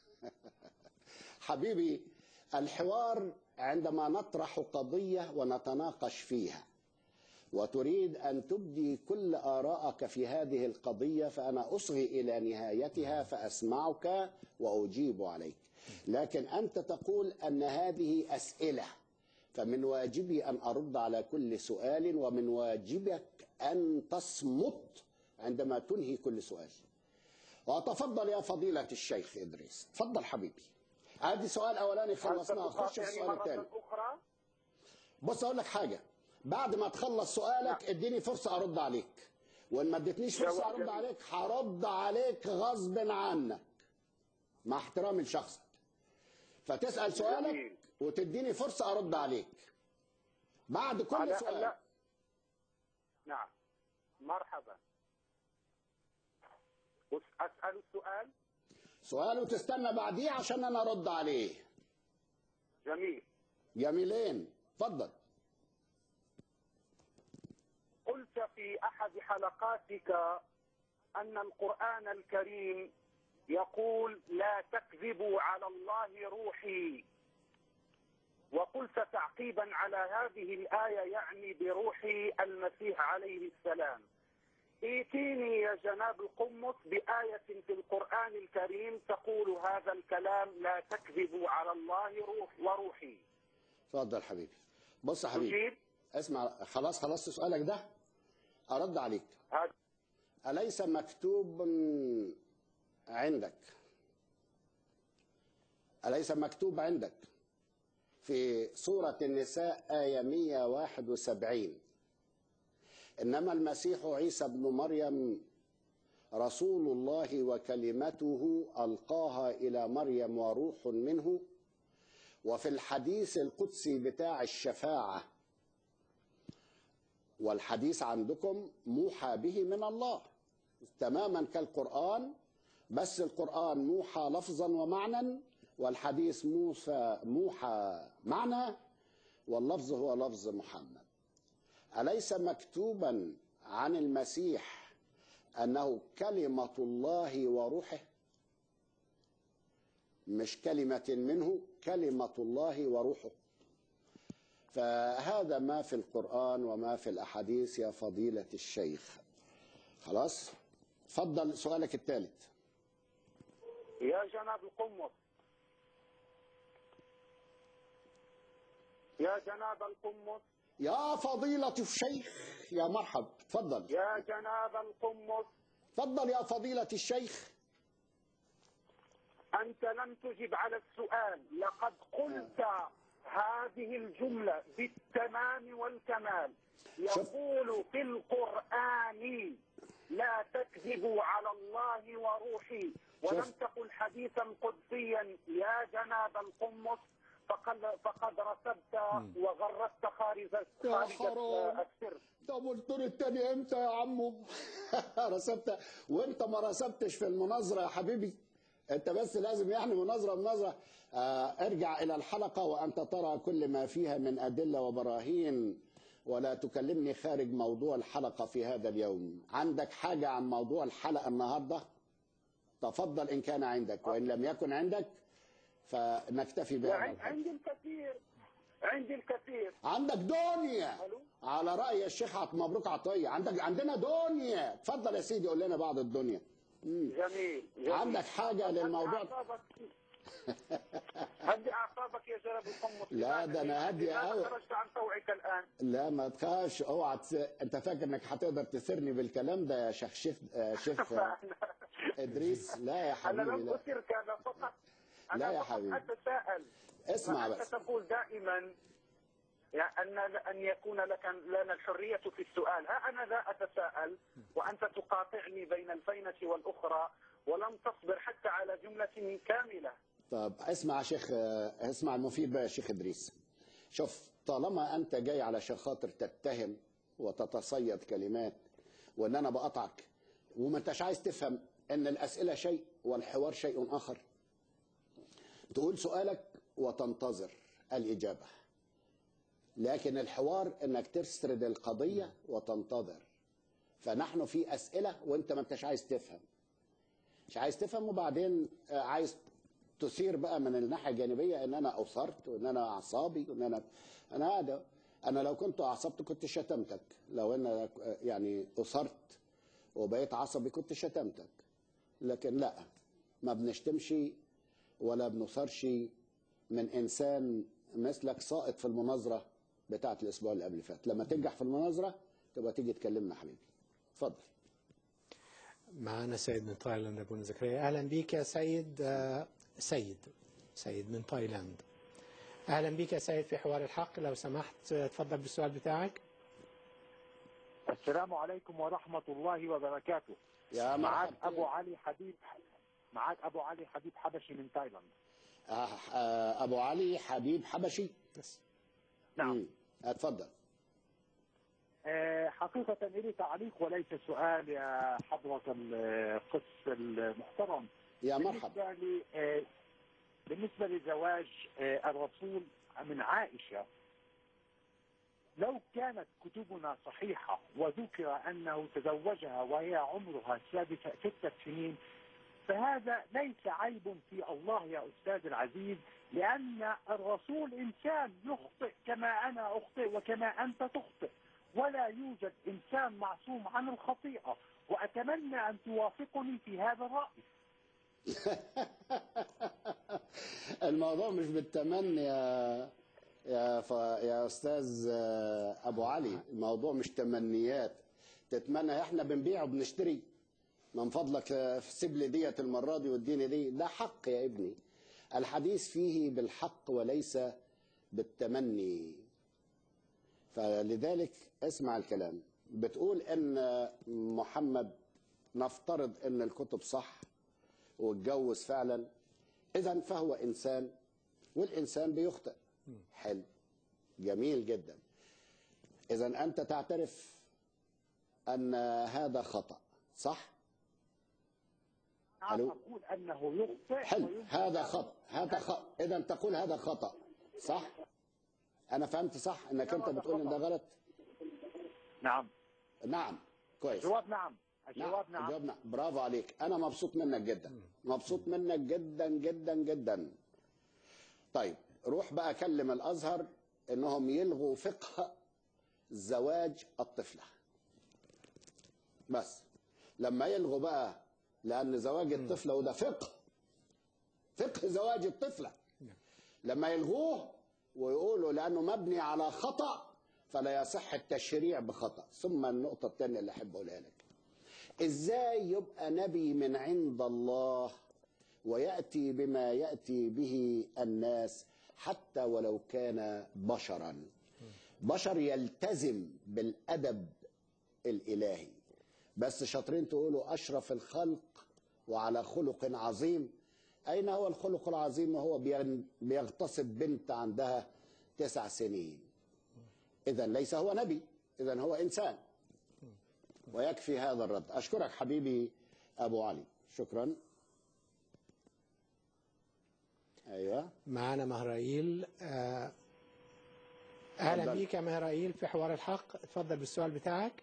حبيبي الحوار عندما نطرح قضيه ونتناقش فيها وتريد ان تبدي كل ارائك في هذه القضيه فانا اصغي الى نهايتها فاسمعك واجيب عليك لكن انت تقول ان هذه اسئله فمن واجبي ان ارد على كل سؤال ومن واجبك ان تصمت عندما تنهي كل سؤال وتفضل يا فضيله الشيخ ادريس تفضل حبيبي ادي سؤال اولاني أنت خلصناه خش في تقاطعني السؤال الثاني مرة أخرى بص اقول لك حاجه بعد ما تخلص سؤالك اديني فرصه ارد عليك وان ما اديتنيش فرصه جواب ارد جميل. عليك هرد عليك غصب عنك مع احترامي لشخصك فتسال سؤالك جميل. وتديني فرصه ارد عليك بعد كل على سؤال لا نعم مرحبا أس- أسأل السؤال سؤال وتستنى بعديه عشان انا ارد عليه جميل جميلين اتفضل قلت في أحد حلقاتك أن القرآن الكريم يقول لا تكذبوا على الله روحي وقلت تعقيبا على هذه الآية يعني بروحي المسيح عليه السلام ائتيني يا جناب القمص بآية في القرآن الكريم تقول هذا الكلام لا تكذبوا على الله روح وروحي اتفضل حبيبي بص يا حبيبي تجيب اسمع خلاص خلصت سؤالك ده ارد عليك هذا أليس مكتوب عندك أليس مكتوب عندك في سورة النساء آية 171 إنما المسيح عيسى ابن مريم رسول الله وكلمته ألقاها إلى مريم وروح منه وفي الحديث القدسي بتاع الشفاعة والحديث عندكم موحى به من الله تماما كالقرآن بس القرآن موحى لفظا ومعنى والحديث موسى موحى معنى واللفظ هو لفظ محمد أليس مكتوبا عن المسيح أنه كلمة الله وروحه مش كلمة منه كلمة الله وروحه فهذا ما في القرآن وما في الأحاديث يا فضيلة الشيخ خلاص فضل سؤالك الثالث يا جناب القمص يا جناب القمص يا فضيلة الشيخ يا مرحب تفضل يا جناب القمص تفضل يا فضيلة الشيخ أنت لم تجب على السؤال لقد قلت هذه الجملة بالتمام والكمال يقول في القرآن لا تكذبوا على الله وروحي ولم شوف. تقل حديثا قدسيا يا جناب القمص فقد فقد رسبت وغردت خارج يا خارج حرام. السر طب قلت له التاني امتى يا عمو رسبت وانت ما رسبتش في المناظرة يا حبيبي انت بس لازم يعني مناظرة مناظرة آه ارجع الى الحلقة وانت ترى كل ما فيها من ادلة وبراهين ولا تكلمني خارج موضوع الحلقة في هذا اليوم عندك حاجة عن موضوع الحلقة النهاردة تفضل ان كان عندك وان لم يكن عندك فنكتفي بهذا يعني القدر. عندي الكثير عندي الكثير عندك دنيا على رأي الشيخ عط- مبروك عطية عندك عندنا دنيا اتفضل يا سيدي قول لنا بعض الدنيا مم. جميل, جميل. عندك حاجة للموضوع هدي أعصابك هدي أعصابك يا جناب القمص لا، ده أنا هادي لماذا أوي. خرجت عن طوعك الآن لا ما تخافش اوعى تس... انت فاكر انك هتقدر تثيرني بالكلام ده يا شيخ شيخ آه، شيخ آه، ادريس لا يا أنا حبيبي لم لا أثرك أنا فقط لا يا أنا فقط حبيبي. أتساءل اسمع فأنت بس تقول دائما يعني أن أن يكون لك لنا الحرية في السؤال ها أنا لا أتساءل وأنت تقاطعني بين الفينة والأخرى ولم تصبر حتى على جملة كاملة طب اسمع يا شيخ آه، اسمع المفيد بقى يا شيخ ادريس شوف طالما انت جاي علشان خاطر تتهم وتتصيد كلمات وان انا بقطعك وما انتش عايز تفهم ان الاسئله شيء والحوار شيء اخر تقول سؤالك وتنتظر الاجابه لكن الحوار انك تسرد القضيه وتنتظر فنحن في اسئله وانت ما انتش عايز تفهم مش عايز تفهم وبعدين آه، عايز تثير بقى من الناحيه الجانبيه ان انا اثرت وان انا اعصابي وان انا انا هذا انا لو كنت اعصبت كنت شتمتك لو انا آه، يعني اثرت وبقيت عصبي كنت شتمتك لكن لا ما بنشتمش ولا بنثرش من انسان مثلك ساقط في المناظره بتاعت الاسبوع اللي قبل اللي فات لما تنجح في المناظره تبقى تيجي تكلمنا حبيبي اتفضل معنا سيد من تايلاند ابو زكريا اهلا بيك يا سيد آه، سيد سيد من تايلاند اهلا بيك يا سيد في حوار الحق لو سمحت آه، تفضل بالسؤال بتاعك السلام عليكم ورحمة الله وبركاته يا معاك مرحبا. أبو علي حبيب معاك أبو علي حبيب حبشي من تايلاند آه، آه، ابو علي حبيب حبشي نعم اتفضل آه، حقيقة لي تعليق وليس سؤال يا حضرة القس المحترم يا مرحبا بالنسبة لي آه، بالنسبة لزواج آه، الرسول من عائشة لو كانت كتبنا صحيحة وذكر أنه تزوجها وهي عمرها سادسة ستة سنين فهذا ليس عيب في الله يا أستاذ العزيز لأن الرسول إنسان يخطئ كما أنا أخطئ وكما أنت تخطئ ولا يوجد إنسان معصوم عن الخطيئة وأتمنى أن توافقني في هذا الرأي الموضوع مش بالتمني يا يا ف... يا استاذ آه، ابو علي الموضوع مش تمنيات تتمنى احنا بنبيع وبنشتري من فضلك آه، سيب لي ديت المره دي واديني دي ده حق يا ابني الحديث فيه بالحق وليس بالتمني فلذلك اسمع الكلام بتقول ان محمد نفترض ان الكتب صح واتجوز فعلا اذا فهو انسان والانسان بيخطئ حلو جميل جدا اذا انت تعترف ان هذا خطا صح نعم ألو؟ أقول أنه يخطئ حلو ويمكن هذا أن- خطا هذا خطا اذا تقول هذا خطا صح انا فهمت صح انك انت بتقول ان ده غلط نعم نعم كويس الجواب نعم الجواب نعم الجواب نعم برافو عليك انا مبسوط منك جدا مبسوط منك جدا جدا جدا طيب روح بقى كلم الازهر انهم يلغوا فقه زواج الطفله بس لما يلغوا بقى لان زواج الطفله وده فقه فقه زواج الطفله لما يلغوه ويقولوا لانه مبني على خطا فلا يصح التشريع بخطا ثم النقطه الثانيه اللي احب اقولها لك ازاي يبقى نبي من عند الله وياتي بما ياتي به الناس حتى ولو كان بشرا بشر يلتزم بالادب الالهي بس شاطرين تقولوا اشرف الخلق وعلى خلق عظيم اين هو الخلق العظيم وهو بين- بيغتصب بنت عندها تسع سنين اذا ليس هو نبي اذا هو انسان ويكفي هذا الرد اشكرك حبيبي ابو علي شكرا ايوه معانا مهرائيل آه، اهلا اتفضل. بيك يا مهرائيل في حوار الحق اتفضل بالسؤال بتاعك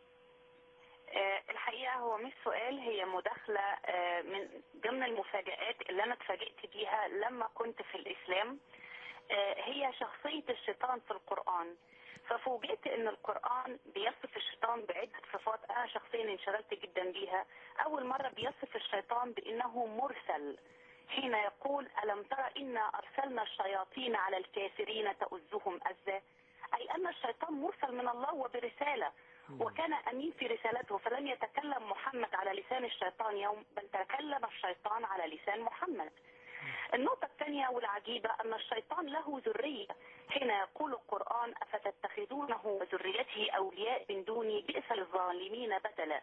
آه، الحقيقة هو مش سؤال هي مداخلة آه، من ضمن المفاجآت اللي أنا اتفاجئت بيها لما كنت في الإسلام آه، هي شخصية الشيطان في القرآن ففوجئت ان القرآن بيصف الشيطان بعدة صفات انا شخصيا انشغلت جدا بيها اول مرة بيصف الشيطان بانه مرسل حين يقول الم ترى انا ارسلنا الشياطين على الكافرين تؤزهم ازا اي ان الشيطان مرسل من الله وبرسالة وكان امين في رسالته فلم يتكلم محمد على لسان الشيطان يوم بل تكلم الشيطان على لسان محمد النقطة الثانية والعجيبة أن الشيطان له ذرية حين يقول القرآن أفتتخذونه وذريته أولياء من دوني بئس للظالمين بدلا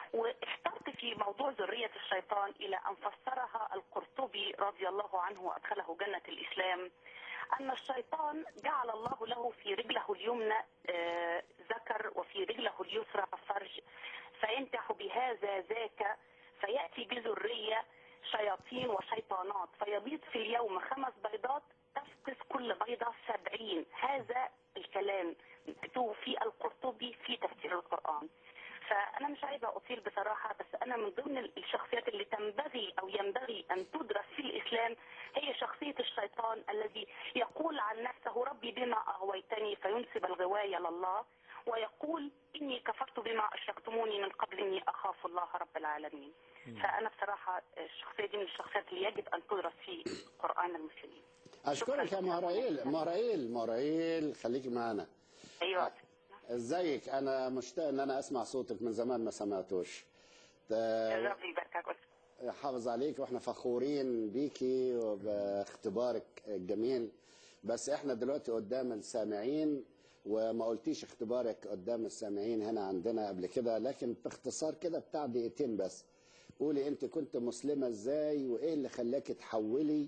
واحترت في موضوع ذرية الشيطان إلى أن فسرها القرطبي رضي الله عنه وأدخله جنة الإسلام أن الشيطان جعل الله له في رجله اليمنى آه، ذكر وفي رجله اليسرى فرج فينتح بهذا ذاك فيأتي بذرية شياطين وشيطانات فيبيض في اليوم خمس بيضات تفقس كل بيضة سبعين هذا الكلام مكتوب في القرطبي في تفسير القرآن فأنا مش عايزة أطيل بصراحة بس أنا من ضمن الشخصيات اللي تنبغي أو ينبغي أن تدرس في الإسلام هي شخصية الشيطان الذي يقول عن نفسه ربي بما أغويتني فينسب الغواية لله ويقول إني كفرت بما أشركتموني من قبل إني أخاف الله رب العالمين فأنا بصراحة الشخصية دي من الشخصيات اللي يجب أن تدرس في قرآن المسلمين اشكرك يا مهرائيل مهرائيل مهرائيل خليكي معانا أيوة ازيك انا مشتاق ان انا اسمع صوتك من زمان ما سمعتوش ت- ربي يباركك حافظ عليك واحنا فخورين بيكي وباختبارك الجميل بس احنا دلوقتي قدام السامعين وما قلتيش اختبارك قدام السامعين هنا عندنا قبل كده لكن باختصار كده بتاع دقيقتين بس قولي انت كنت مسلمة ازاي وايه اللي خلاكي تحولي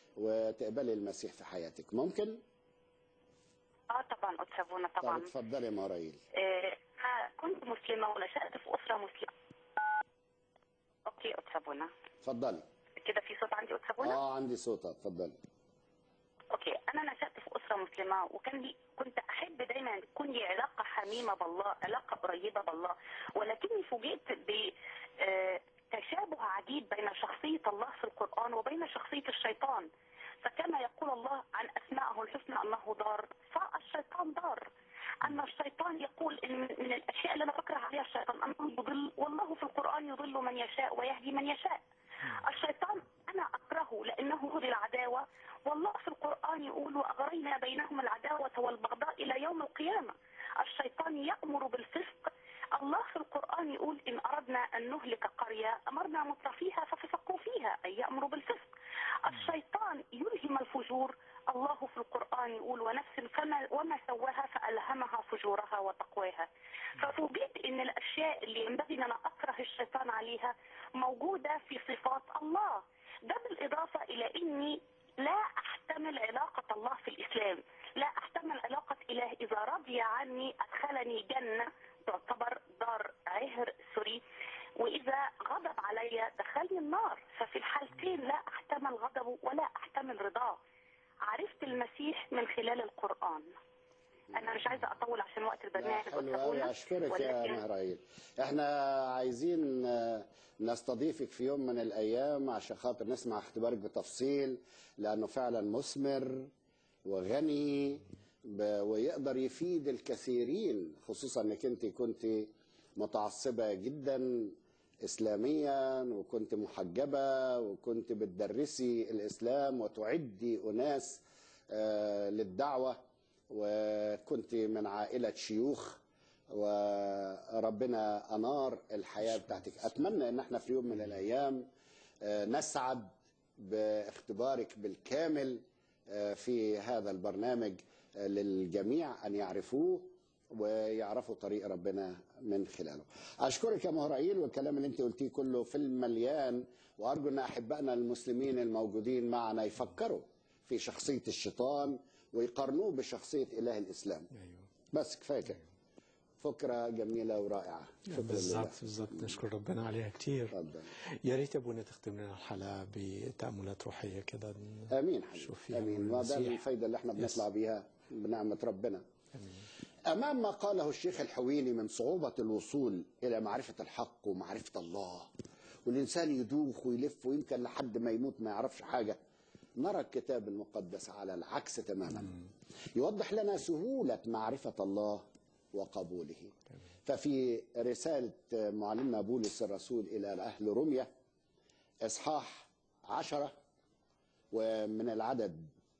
وتقبلي المسيح في حياتك ممكن؟ اه طبعا أتسابونا طب طبعا اتفضلي يا مهرائيل آه، أنا كنت مسلمة ونشأت في أسرة مسلمة أوكي أتسابونا اتفضلي كده في صوت عندي أتسابونا اه عندي صوت اتفضلي اوكي انا نشأت في اسره مسلمه وكان لي كنت احب دايما تكون لي علاقه حميمه بالله علاقه قريبه بالله ولكني فوجئت ب آه، تشابه عجيب بين شخصيه الله في القران وبين شخصيه الشيطان فكما يقول الله عن اسمائه الحسنى انه دار فالشيطان دار أن الشيطان يقول إن من من الأشياء اللي أنا بكره عليها الشيطان أنه يضل والله في القرآن يضل من يشاء ويهدي من يشاء الشيطان أنا أكرهه لأنه هو العداوة والله في القرآن يقول وأغرينا بينهم العداوة والبغضاء إلى يوم القيامة الشيطان يأمر بالفسق الله في القرآن يقول إن أردنا أن نهلك قرية أمرنا مترفيها ففسقوا فيها أي يأمر بالفسق الشيطان يلهم الفجور الله في القرآن يقول ونفس فما وما سواها فألهمها فجورها وتقواها ففوجئت ان الاشياء اللي ينبغي ان انا اكره الشيطان عليها موجودة في صفات الله ده بالاضافة الى اني لا احتمل علاقة الله في الاسلام لا احتمل علاقة اله اذا رضي عني ادخلني جنة تعتبر دار عهر سوري واذا غضب علي دخلني النار ففي الحالتين لا احتمل غضبه ولا احتمل رضاه عرفت المسيح من خلال القرآن انا مش عايزه اطول عشان وقت البرنامج حلو قوي وتسابونا، اشكرك يا ولكن مهرائيل احنا عايزين آه، نستضيفك في يوم من الايام عشان خاطر نسمع اختبارك بتفصيل لانه فعلا مثمر وغني ب- ويقدر يفيد الكثيرين خصوصا انك انت كنت متعصبة جدا اسلاميا وكنت محجبة وكنت بتدرسي الاسلام وتعدي اناس آه، للدعوة وكنت من عائلة شيوخ وربنا انار الحياة بتاعتك اتمنى ان احنا في يوم من الايام آه، نسعد باختبارك بالكامل آه، في هذا البرنامج آه، للجميع ان يعرفوه ويعرفوا طريق ربنا من خلاله. اشكرك يا مهرائيل والكلام اللي انت قلتيه كله في المليان وارجو ان احبائنا المسلمين الموجودين معنا يفكروا في شخصيه الشيطان ويقارنوه بشخصيه اله الاسلام. بس كفايه كده. فكره جميله ورائعه. شكرا لله. بالظبط بالظبط نشكر ربنا عليها كتير يا ريت يا ابونا تختم لنا الحلقه بتاملات روحيه كده امين حبيبي نشوف فيها امين نور ما ده المسيح. الفايده اللي احنا يس. بنطلع بيها بنعمه ربنا امام ما قاله الشيخ الحويني من صعوبه الوصول الى معرفه الحق ومعرفه الله والانسان يدوخ ويلف ويمكن لحد ما يموت ما يعرفش حاجه نرى الكتاب المقدس على العكس تماما يوضح لنا سهوله معرفه الله وقبوله ففي رساله معلمنا بولس الرسول الى اهل روميا اصحاح عشره ومن العدد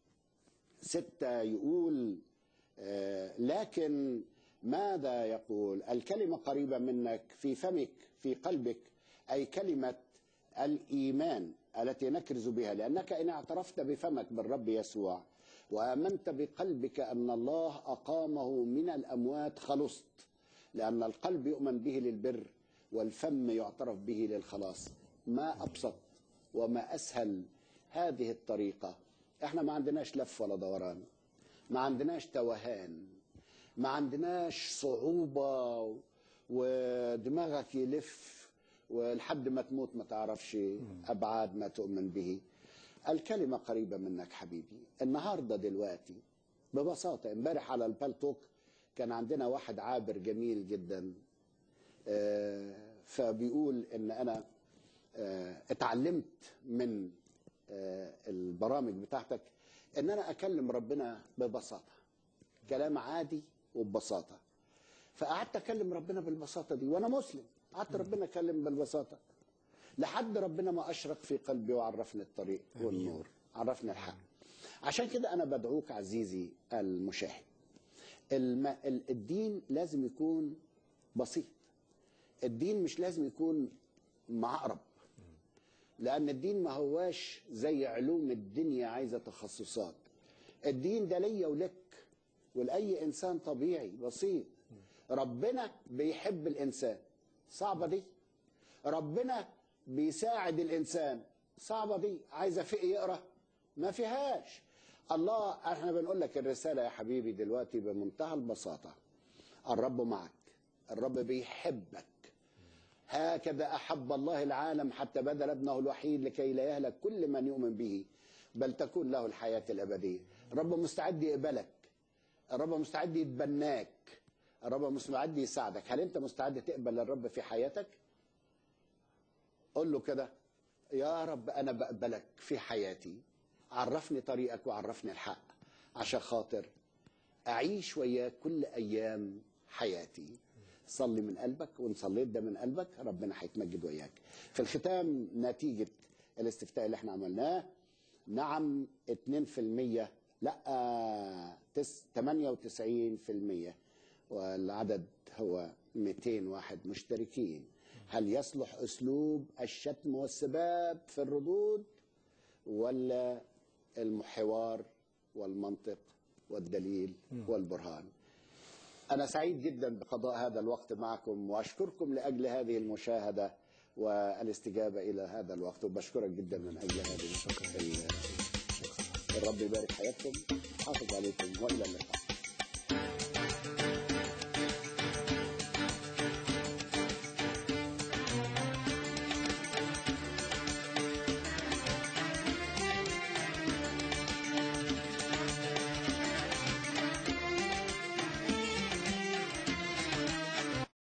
ستة يقول آه، لكن ماذا يقول الكلمة قريبة منك في فمك في قلبك أي كلمة الإيمان التي نكرز بها لأنك إن اعترفت بفمك بالرب يسوع وآمنت بقلبك أن الله أقامه من الأموات خلصت لأن القلب يؤمن به للبر والفم يعترف به للخلاص ما أبسط وما أسهل هذه الطريقة احنا ما عندناش لف ولا دوران ما عندناش توهان ما عندناش صعوبة ودماغك يلف ولحد ما تموت ما تعرفش أبعاد ما تؤمن به الكلمة قريبة منك حبيبي النهاردة دلوقتي ببساطة امبارح على البالتوك كان عندنا واحد عابر جميل جدا آه، فبيقول ان انا آه، اتعلمت من آه، البرامج بتاعتك ان انا اكلم ربنا ببساطه كلام عادي وببساطه فقعدت اكلم ربنا بالبساطه دي وانا مسلم قعدت ربنا اكلم بالبساطه لحد ربنا ما اشرق في قلبي وعرفني الطريق والنور عرفني الحق عشان كده انا بدعوك عزيزي المشاهد الم... ال- الدين لازم يكون بسيط الدين مش لازم يكون معقرب لأن الدين ما هواش زي علوم الدنيا عايزة تخصصات الدين ده ليا ولك ولأي إنسان طبيعي بسيط ربنا بيحب الإنسان صعبة دي ربنا بيساعد الإنسان صعبة دي عايزة فقه يقرأ ما فيهاش الله احنا بنقول لك الرسالة يا حبيبي دلوقتي بمنتهى البساطة الرب معك الرب بيحبك هكذا أحب الله العالم حتى بذل ابنه الوحيد لكي لا يهلك كل من يؤمن به بل تكون له الحياة الأبدية الرب مستعد يقبلك الرب مستعد يتبناك الرب مستعد يساعدك هل أنت مستعد تقبل الرب في حياتك قول له كده يا رب أنا بقبلك في حياتي عرفني طريقك وعرفني الحق عشان خاطر أعيش وياك كل أيام حياتي صلي من قلبك وان صليت ده من قلبك ربنا هيتمجد وياك في الختام نتيجة الاستفتاء اللي احنا عملناه نعم 2% لا تس 98% والعدد هو 200 واحد مشتركين هل يصلح اسلوب الشتم والسباب في الردود ولا الحوار والمنطق والدليل والبرهان أنا سعيد جدا بقضاء هذا الوقت معكم وأشكركم لأجل هذه المشاهدة والاستجابة إلى هذا الوقت وبشكرك جدا من أجل هذه ال- الرب يبارك حياتكم حافظ عليكم وإلى اللقاء